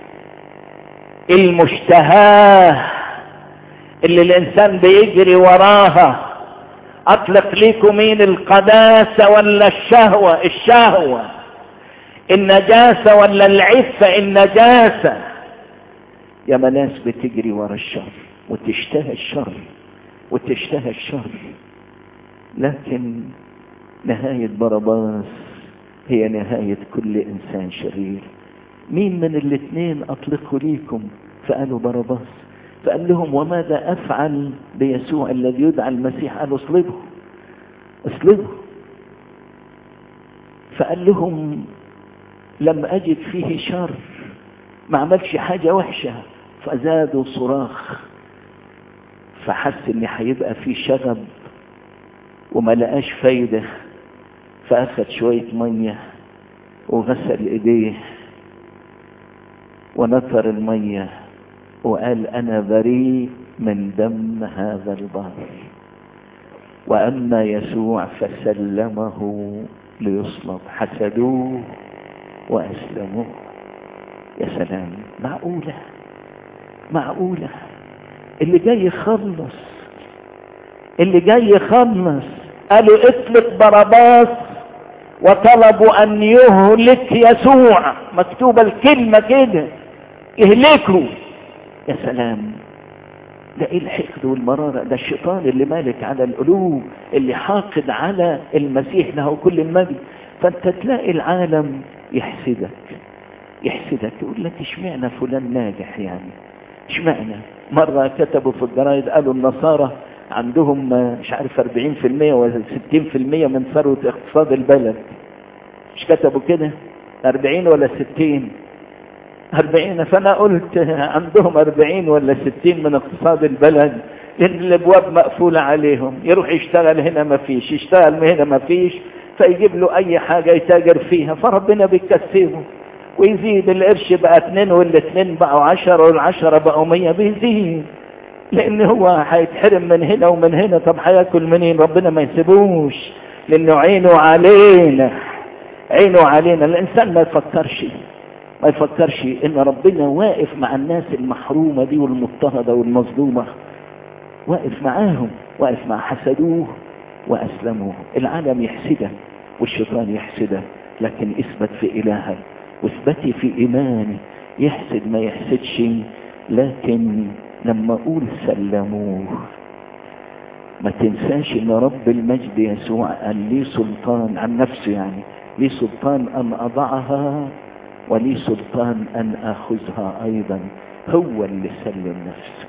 Speaker 1: المشتهاه اللي الانسان بيجري وراها اطلق ليكم مين القداسة ولا الشهوة الشهوة النجاسة ولا العفة النجاسة يا ناس بتجري ورا الشر وتشتهي الشر وتشتهي الشر لكن نهاية باراباس هي نهاية كل انسان شرير مين من الاثنين اطلقه ليكم فقالوا باراباس فقال لهم وماذا افعل بيسوع الذي يدعى المسيح قالوا اصلبه اصلبه فقال لهم لم اجد فيه شر ما عملش حاجة وحشة فزادوا صراخ فحس ان هيبقى فيه شغب وما لقاش فايدة فاخد شوية مية وغسل ايديه ونثر المية وقال انا بريء من دم هذا البار واما يسوع فسلمه ليصلب حسدوه واسلموه يا سلام معقولة معقولة اللي جاي يخلص اللي جاي يخلص قالوا اطلق باراباس وطلبوا ان يهلك يسوع مكتوبة الكلمة كده يهلكوا يا سلام ده ايه الحقد والمرارة ده الشيطان اللي مالك على القلوب اللي حاقد على المسيح له كل المجد فانت تلاقي العالم يحسدك يحسدك يقول لك اشمعنى فلان ناجح يعني اشمعنى مرة كتبوا في الجرايد قالوا النصارى عندهم مش عارف 40% ولا 60% من ثروة اقتصاد البلد مش كتبوا كده 40 ولا 60 40 فانا قلت عندهم 40 ولا 60 من اقتصاد البلد لان الابواب مقفولة عليهم يروح يشتغل هنا ما فيش يشتغل هنا ما فيش فيجيب له اي حاجة يتاجر فيها فربنا بيكسبه ويزيد القرش بقى اتنين والاثنين بقوا عشرة والعشرة بقوا مية بيزيد لان هو هيتحرم من هنا ومن هنا طب هياكل منين ربنا ما يسيبوش لانه عينه علينا عينه علينا الانسان ما يفكرش ما يفكرش ان ربنا واقف مع الناس المحرومة دي والمضطهدة والمظلومة واقف معاهم واقف مع حسدوه واسلموه العالم يحسدك والشيطان يحسدك لكن اثبت في الهك واثبتي في ايماني يحسد ما يحسدش لكن لما اقول سلموه ما تنساش ان رب المجد يسوع قال لي سلطان عن نفسه يعني لي سلطان ان اضعها ولي سلطان ان اخذها ايضا هو اللي سلم نفسه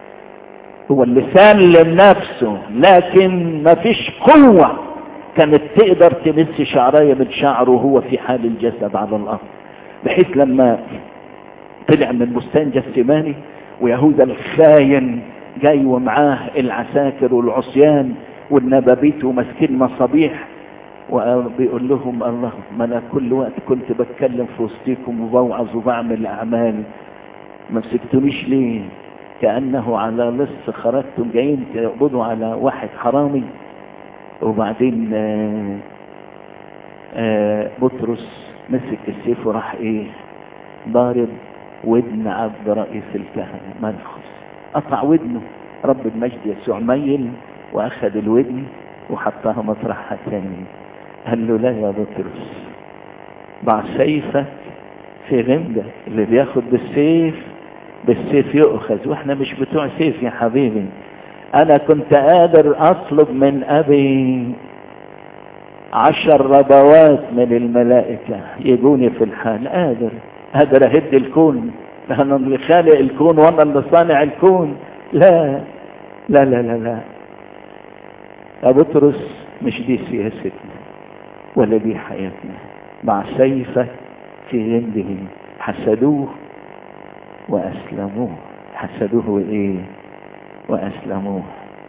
Speaker 1: هو اللي سلم نفسه لكن ما فيش قوة كانت تقدر تمس شعرايه من شعره وهو في حال الجسد على الارض بحيث لما طلع من بستان جسماني
Speaker 2: ويهوذا الخاين جاي ومعاه العساكر والعصيان والنبابيت وماسكين مصابيح وبيقول لهم الله ما انا كل وقت كنت بتكلم في وسطيكم وبوعظ وبعمل اعمال ما مسكتونيش ليه كانه على لص خرجتم جايين تقبضوا على واحد حرامي وبعدين آآ آآ بطرس مسك السيف وراح ايه ضارب ودن عبد رئيس الكهنه منخس قطع ودنه رب المجد يسوع ميل واخذ الودن وحطها مطرحها تاني قال له لا يا بطرس ضع سيفك في غمدك اللي بياخد بالسيف بالسيف يؤخذ واحنا مش بتوع سيف يا حبيبي انا كنت قادر اطلب من ابي عشر ربوات من الملائكة يجوني في الحال قادر قادر اهد الكون انا اللي خالق الكون وانا اللي صانع الكون لا لا لا لا لا يا بطرس مش دي سياستنا ولا دي حياتنا مع سيفك في غمده حسدوه وأسلموه حسدوه وإيه وأسلموه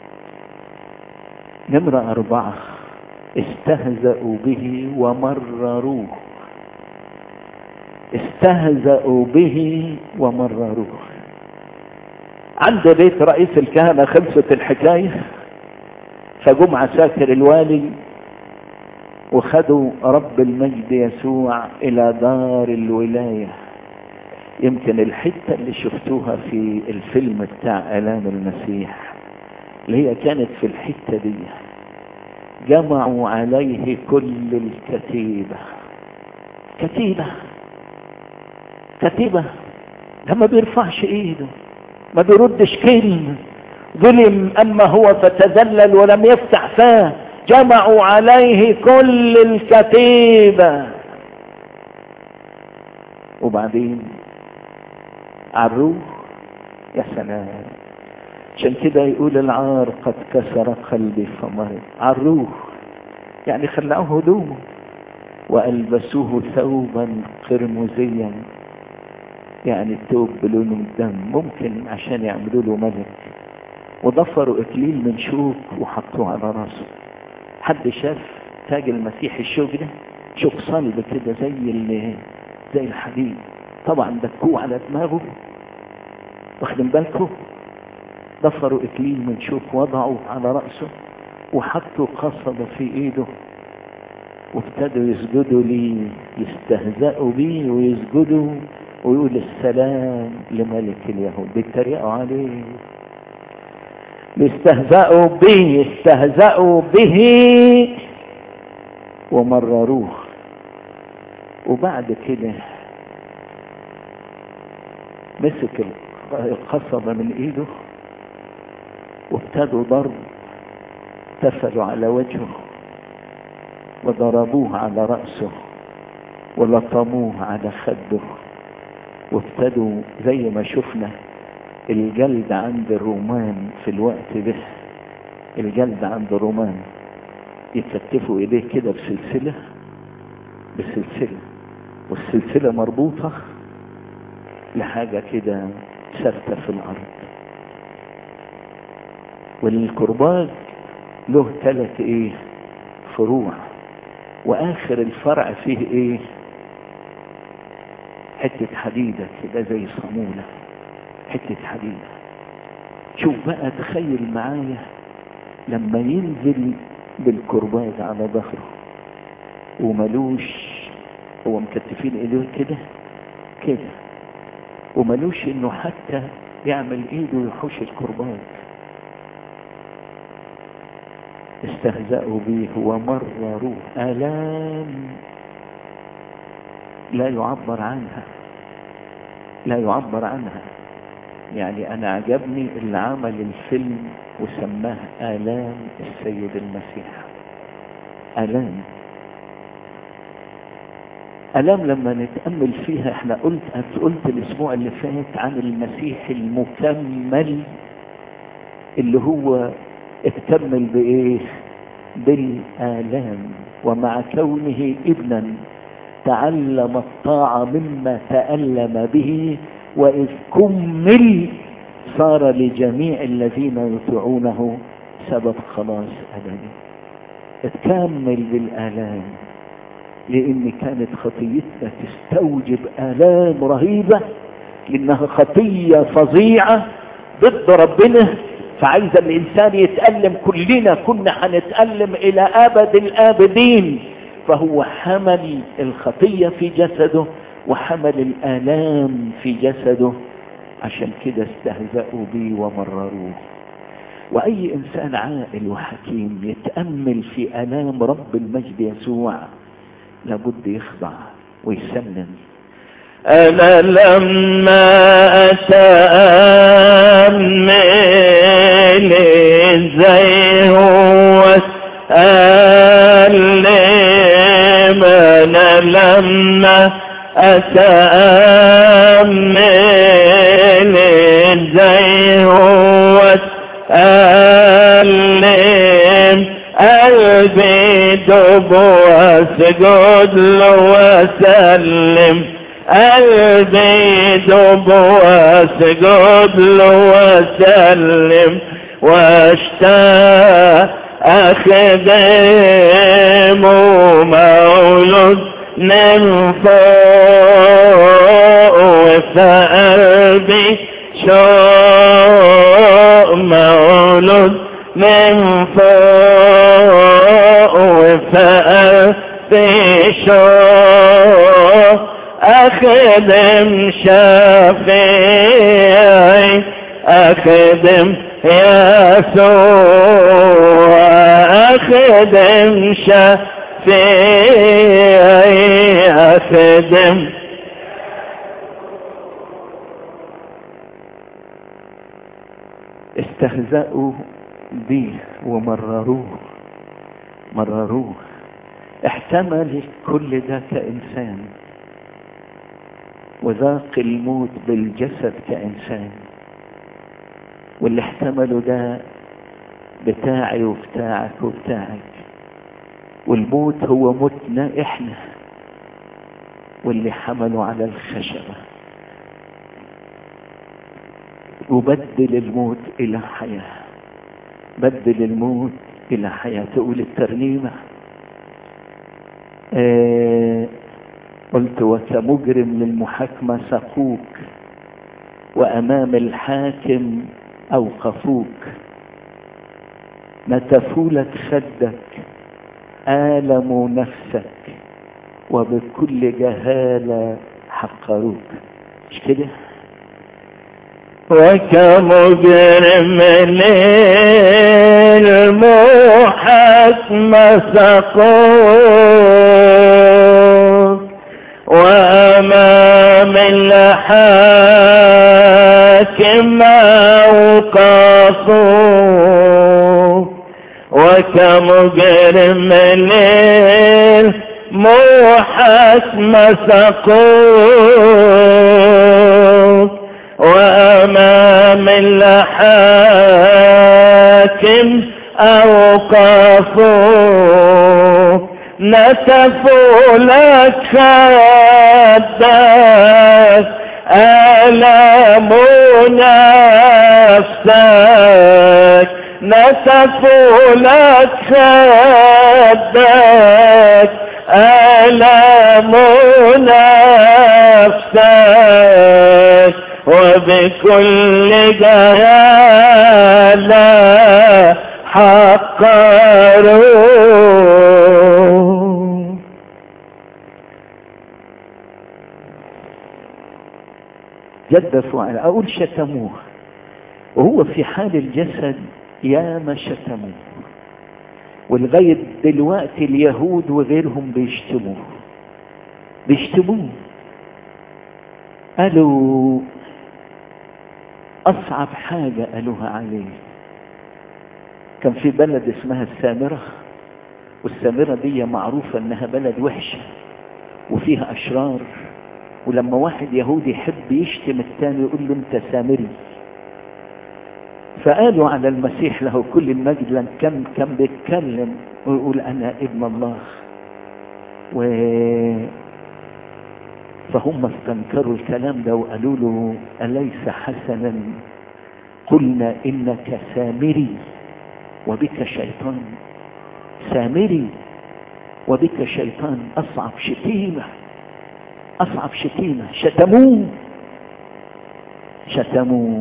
Speaker 2: نمرة أربعة استهزأوا به ومرروه استهزأوا به ومرروه عند بيت رئيس الكهنة خلصت الحكاية فجم عساكر الوالي وخدوا رب المجد يسوع إلى دار الولاية يمكن الحتة اللي شفتوها في الفيلم بتاع آلام المسيح اللي هي كانت في الحتة دي جمعوا عليه كل الكتيبة كتيبة كتيبة ده ما بيرفعش ايده ما بيردش كلمة ظلم اما هو فتذلل ولم يفتح فاه جمعوا عليه كل الكتيبة وبعدين عروه يا سلام عشان كده يقول العار قد كسر قلبي فمرض عروه يعني خلعوه هدومه وألبسوه ثوبا قرمزيا يعني الثوب بلون الدم ممكن عشان يعملوا له ملك وضفروا اكليل من شوك وحطوه على راسه حد شاف تاج المسيح الشوك ده شوك صلب كده زي اللي زي الحديد طبعا دكوه على دماغه واخدين بالكم ضفروا اكليل من شوك وضعوا على رأسه وحطوا قصبة في ايده وابتدوا يسجدوا لي يستهزئوا بيه ويسجدوا ويقول السلام لملك اليهود بيتريقوا عليه بيستهزئوا به استهزأوا به ومرروه وبعد كده مسك القصبة من ايده وابتدوا ضرب تفلوا على وجهه وضربوه على رأسه ولطموه على خده وابتدوا زي ما شفنا الجلد عند الرومان في الوقت ده الجلد عند الرومان يكتفوا ايديه كده بسلسلة بسلسلة والسلسلة مربوطة لحاجة كده ثابتة في الأرض والكرباج له ثلاث ايه فروع واخر الفرع فيه ايه حتة حديدة كده زي صامولة حتة حديدة شوف بقى تخيل معايا لما ينزل بالكرباج على ظهره وملوش هو مكتفين ايديه كده كده وملوش انه حتى يعمل ايده يحوش الكرباج استهزأوا به ومرروه آلام لا يعبر عنها لا يعبر عنها يعني أنا عجبني اللي عمل الفيلم وسماه آلام السيد المسيح آلام آلام لما نتأمل فيها احنا قلت قلت الأسبوع اللي فات عن المسيح المكمل اللي هو اكتمل بايه بالآلام ومع كونه ابنا تعلم الطاعة مما تألم به وإذ كمل
Speaker 1: صار لجميع الذين يطيعونه سبب خلاص أبدي اتكمل بالآلام لأن كانت خطيتنا تستوجب آلام رهيبة لأنها خطية فظيعة ضد ربنا فعايز الإنسان يتألم كلنا كنا هنتألم إلى أبد الآبدين فهو حمل الخطية في جسده وحمل الآلام في جسده عشان كده استهزأوا بي ومرروه وأي إنسان عاقل وحكيم يتأمل في آلام رب المجد يسوع لابد يخضع ويسلم
Speaker 2: أنا لما أتأمل زي هو أسلم أنا لما أتأمل زي هو أسلم قلبي دب واسجد له واسلم قلبي دب واسجد له واسلم واشتاق اخدم مولود من فوق وفي قلبي شوق مولود من فوق وفي قلبي شوق أخدم شافعي أخدم يسوع أخدم شافعي أخدم
Speaker 1: استهزأوا به ومرروه مرروه احتمل كل ده كإنسان وذاق الموت بالجسد كإنسان واللي احتمله ده بتاعي وبتاعك وبتاعك والموت هو موتنا احنا واللي حملوا على الخشبة وبدل الموت إلى حياة بدل الموت إلى حياة تقول الترنيمة آه قلت وكمجرم للمحاكمة سقوك وأمام الحاكم أوقفوك نتفولك خدك آلموا نفسك وبكل جهالة حقروك مش كده
Speaker 2: وكمجرم للمحاكمة سقوك وأمام الحاكم أوقفوك وكمجرم للمحاكمة سقوك وأمام الحاكم أوقفوك نتفوا لك خدك ألموا نفسك نتفوا لك خدك ألموا نفسك وبكل جهالة حقروا
Speaker 1: جدفوا على أقول شتموه وهو في حال الجسد ياما شتموه ولغاية دلوقتي اليهود وغيرهم بيشتموه بيشتموه قالوا أصعب حاجة قالوها عليه كان في بلد اسمها السامرة والسامرة دي معروفة انها بلد وحشة وفيها اشرار ولما واحد يهودي يحب يشتم الثاني يقول له انت سامري فقالوا على المسيح له كل المجد لان كان كان بيتكلم ويقول انا ابن الله و فهم استنكروا الكلام ده وقالوا له أليس حسنا
Speaker 2: قلنا انك سامري وبك شيطان سامري وبك شيطان اصعب شتيمه اصعب شتيمه شتموه شتموه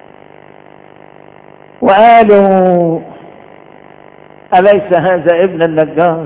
Speaker 2: وقالوا اليس هذا ابن النجار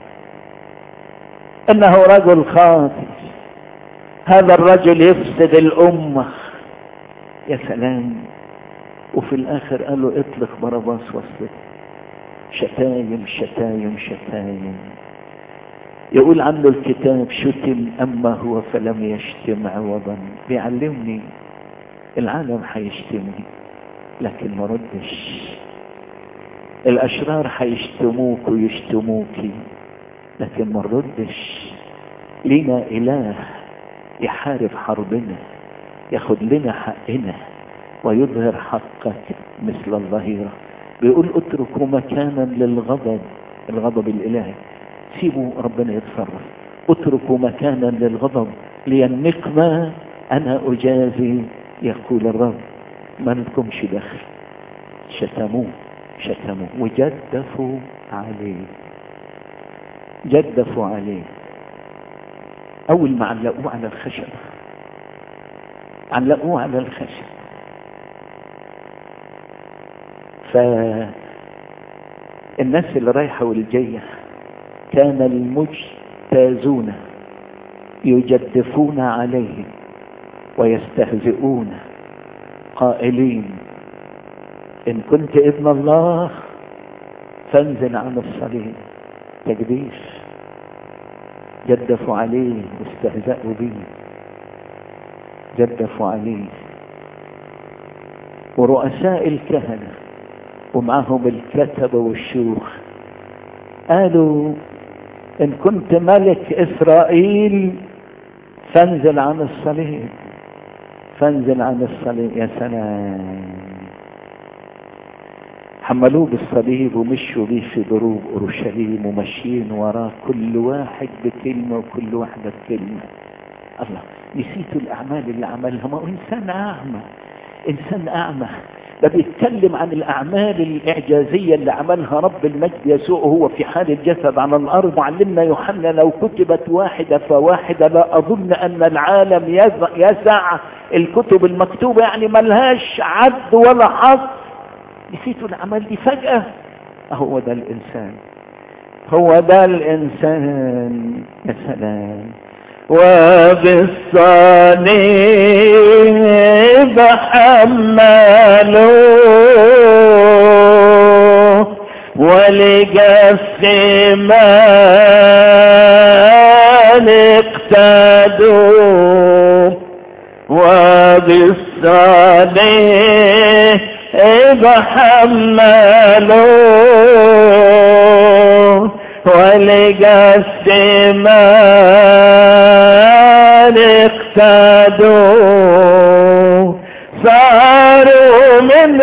Speaker 2: انه رجل خاطئ هذا الرجل يفسد الامه يا سلام وفي الاخر قالوا اطلق باراباس وسط شتايم شتايم شتايم يقول عنه الكتاب شتم اما هو فلم يشتم عوضا بيعلمني العالم هيشتمني لكن ما ردش الاشرار هيشتموك ويشتموكي لكن ما نردش لينا اله يحارب حربنا ياخد لنا حقنا ويظهر حقك مثل الظهيرة بيقول اتركوا مكانا للغضب الغضب الالهي سيبوا ربنا يتصرف اتركوا مكانا للغضب لي النقمة انا اجازي يقول الرب ما لكمش دخل شتموه شتموه وجدفوا عليه جدفوا عليه اول ما علقوه على الخشب علقوه على الخشب فالناس اللي رايحة والجاية كان المجتازون يجدفون عليه ويستهزئون قائلين ان كنت ابن الله فانزل عن الصليب تجديف جدفوا عليه واستهزأوا به جدفوا عليه ورؤساء الكهنة ومعهم الكتبة والشيوخ قالوا ان كنت ملك اسرائيل فانزل عن الصليب فانزل عن الصليب يا سلام حملوه بالصليب ومشوا بيه في ضروب اورشليم وماشيين وراه كل واحد بكلمه وكل واحده بكلمه الله نسيتوا الاعمال اللي عملها ما هو انسان اعمى انسان اعمى ده بيتكلم عن الاعمال الاعجازيه اللي عملها رب المجد يسوع وهو في حال الجسد على الارض معلمنا يوحنا لو كتبت واحده فواحده لا اظن ان العالم يسع الكتب المكتوبه يعني ملهاش عد ولا حظ نسيتوا الاعمال دي فجاه هو ده الانسان هو ده الانسان يا سلام وبالصليب حملوه ولجسمان اقتدوا وبالصليب حملوه ولجسمان اقتدوا صاروا من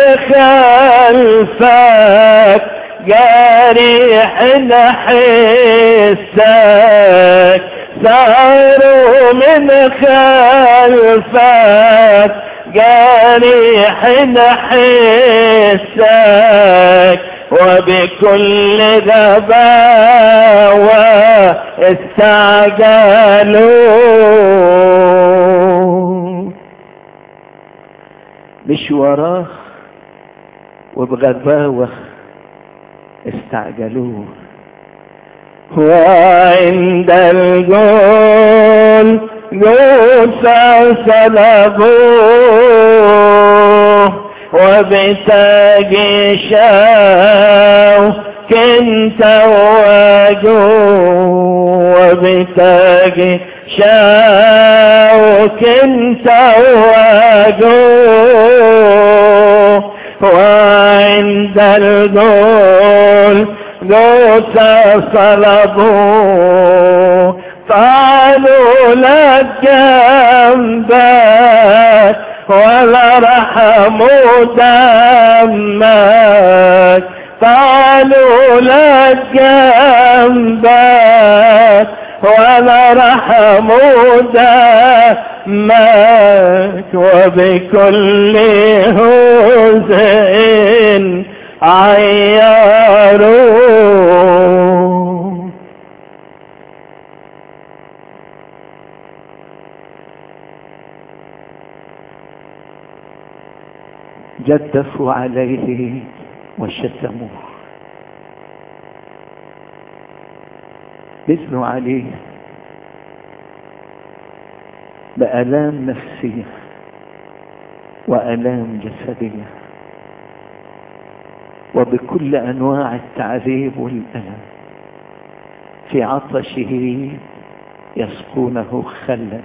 Speaker 2: خلفك جارح حسك صاروا من خلفك جارح حسك وبكل غباوة استعجلوا مش وراه وبغباوة استعجلوه وعند الجول جوسى صلبوه وبتاج شاو كنت واجو وبتاج شاو كنت واجو وعند الجول جوسى صلبوه قالوا لك جنبك ولا رحموا دمك قالوا لك جنبك ولا رحموا مات وبكل هزء عياروا جدفوا عليه وشتموه بثنوا عليه بآلام نفسية وآلام جسدية وبكل أنواع التعذيب والألم في عطشه يسقونه خلا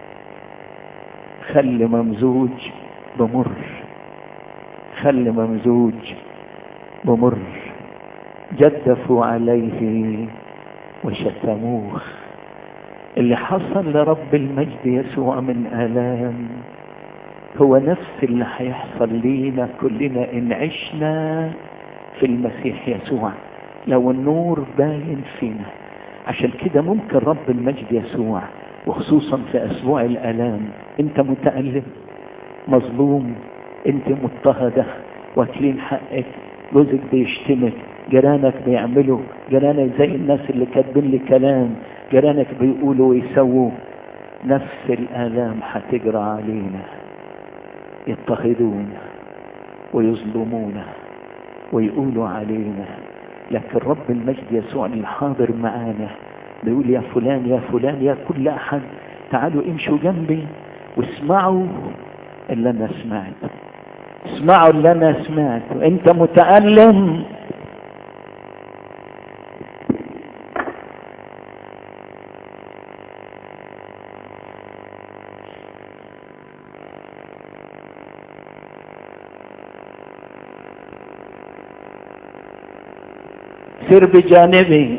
Speaker 2: خل ممزوج بمر خل ممزوج بمر جدفوا عليه وشتموه اللي حصل لرب المجد يسوع من آلام هو نفس اللي هيحصل لينا كلنا إن عشنا في المسيح يسوع لو النور باين فينا عشان كده ممكن رب المجد يسوع وخصوصا في أسبوع الآلام أنت متألم مظلوم أنت مضطهدة واكلين حقك جوزك بيشتمك جيرانك بيعملوا جيرانك زي الناس اللي كاتبين لي كلام جيرانك بيقولوا ويسووا نفس الآلام هتجرى علينا يضطهدونا ويظلمونا ويقولوا علينا لكن رب المجد يسوع اللي حاضر معانا بيقول يا فلان يا فلان يا كل أحد تعالوا امشوا جنبي واسمعوا اللي أنا سمعته اسمعوا اللي أنا سمعته أنت متألم سر بجانبي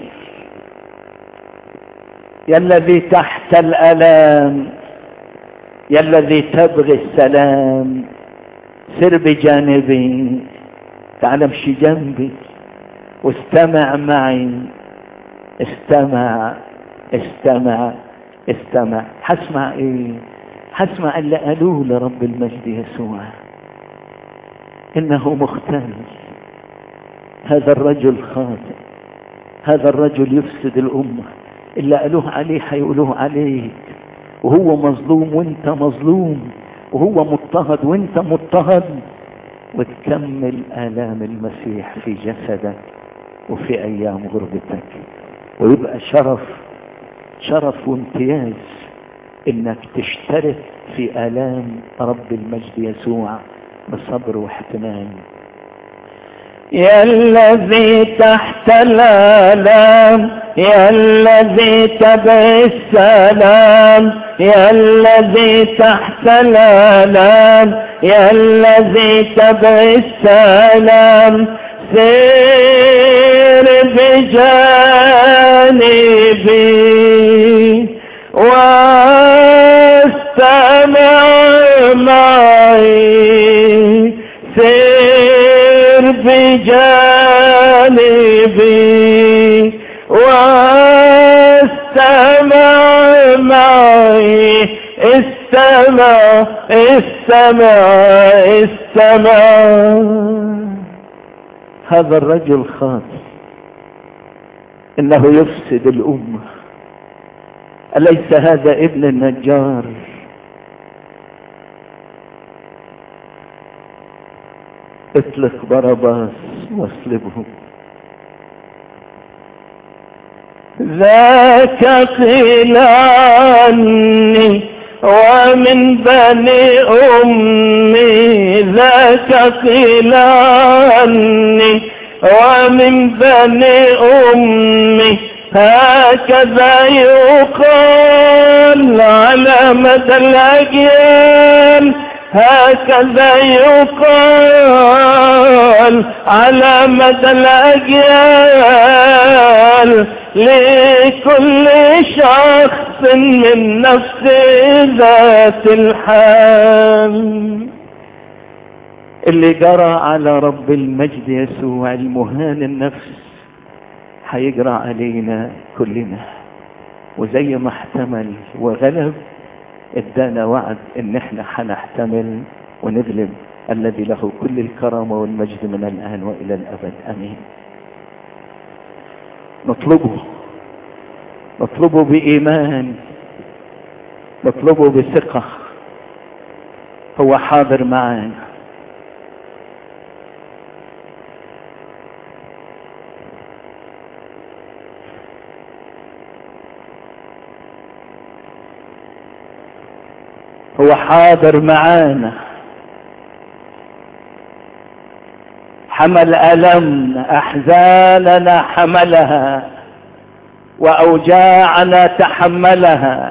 Speaker 2: يا الذي تحت الالام يا الذي تبغي السلام سر بجانبي تعال امشي جنبي واستمع معي استمع استمع استمع حسمع ايه حسمع اللي قالوه لرب المجد يسوع انه مختل هذا الرجل خاطئ هذا الرجل يفسد الأمة اللي قالوه عليه هيقولوه عليك وهو مظلوم وانت مظلوم وهو مضطهد وانت مضطهد وتكمل آلام المسيح في جسدك وفي أيام غربتك ويبقى شرف شرف وامتياز انك تشترك في آلام رب المجد يسوع بصبر واحتمال يا الذي تحت الآلام يا الذي تبع السلام يا الذي تحت الآلام يا الذي تبع السلام سير بجانبي واستمع معي سير بجانبي واستمع معي استمع استمع استمع هذا الرجل خاطئ انه يفسد الامه اليس هذا ابن النجار اطلق باراباس واصلبه ذاك قيل عني ومن بني أمي ذاك قيل عني ومن بني أمي هكذا يقال على مدى الأجيال هكذا يقال على مدى الأجيال لكل شخص من نفس ذات الحال اللي جرى على رب المجد يسوع المهان النفس هيجرى علينا كلنا وزي ما احتمل وغلب
Speaker 1: ادانا وعد ان احنا هنحتمل ونغلب الذي له كل الكرامة والمجد من الآن وإلى الأبد أمين نطلبه نطلبه بإيمان نطلبه بثقة هو حاضر معانا هو حاضر معانا حمل ألمنا أحزاننا حملها وأوجاعنا تحملها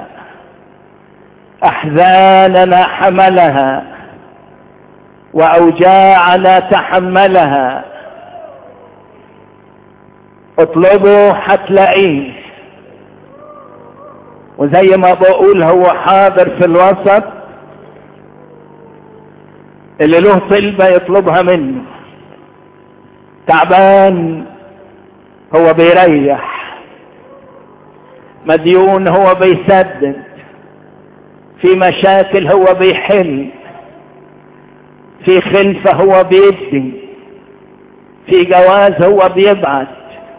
Speaker 1: أحزاننا حملها وأوجاعنا تحملها اطلبوا حتلاقيه وزي ما بقول هو حاضر في الوسط اللي له طلبة يطلبها منه تعبان هو بيريح مديون هو بيسدد في مشاكل هو بيحل في خلفة هو بيدي في جواز هو بيبعت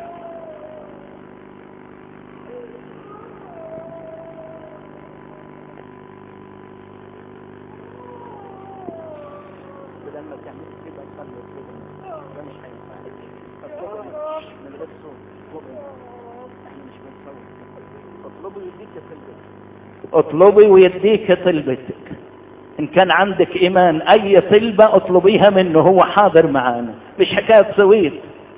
Speaker 1: اطلبي ويديك طلبتك ان كان عندك ايمان اي طلبة اطلبيها منه هو حاضر معانا مش حكاية صويت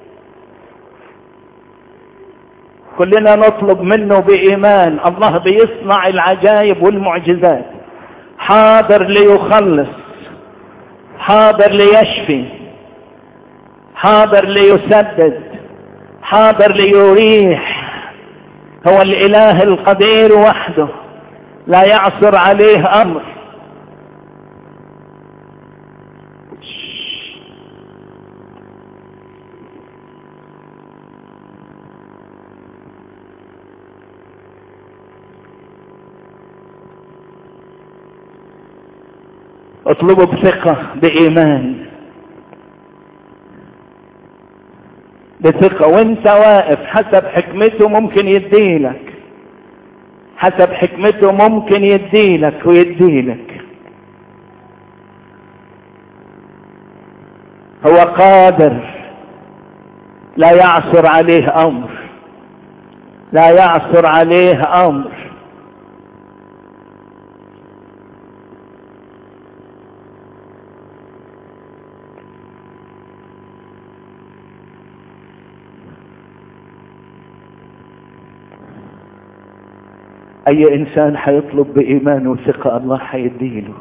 Speaker 1: كلنا نطلب منه بايمان الله بيصنع العجائب والمعجزات حاضر ليخلص حاضر ليشفي حاضر ليسدد حاضر ليريح هو الاله القدير وحده لا يعصر عليه امر اطلبه بثقة بإيمان بثقة وانت واقف حسب حكمته ممكن يديلك حسب حكمته ممكن يديلك ويديلك هو قادر لا يعصر عليه امر لا يعصر عليه امر اي انسان حيطلب بايمان وثقة الله حيديله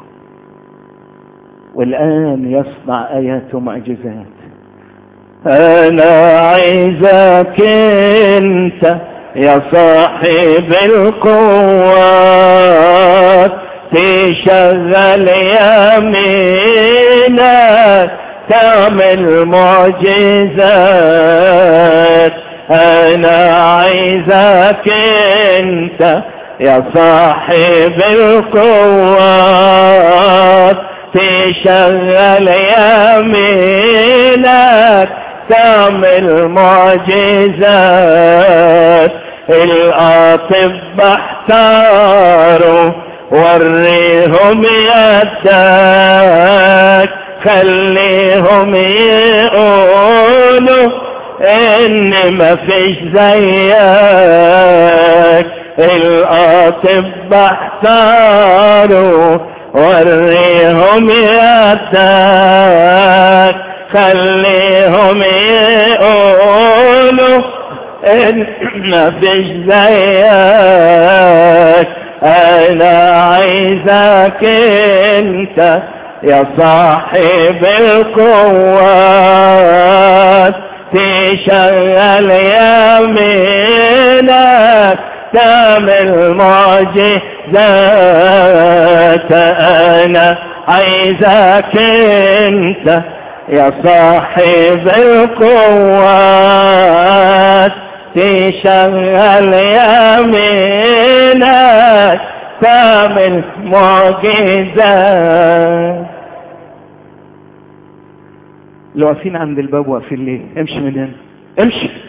Speaker 1: والان يصنع ايات ومعجزات انا عايزك انت يا صاحب القوات تشغل يمينك تعمل معجزات انا عايزك انت يا صاحب القوات تشغل يمينك تعمل معجزات الأطباء احتاروا وريهم يدك خليهم يقولوا ان ما فيش زيك الأطباء احتاروا وريهم يدك خليهم يقولوا ان ما فيش زيك انا عايزك انت يا صاحب القوات تشغل يمينك تعمل معجزات انا عايزك انت يا صاحب القوات تشغل يمينك
Speaker 2: تعمل معجزات
Speaker 3: اللي واقفين عند الباب واقفين ليه امشي من هنا امشي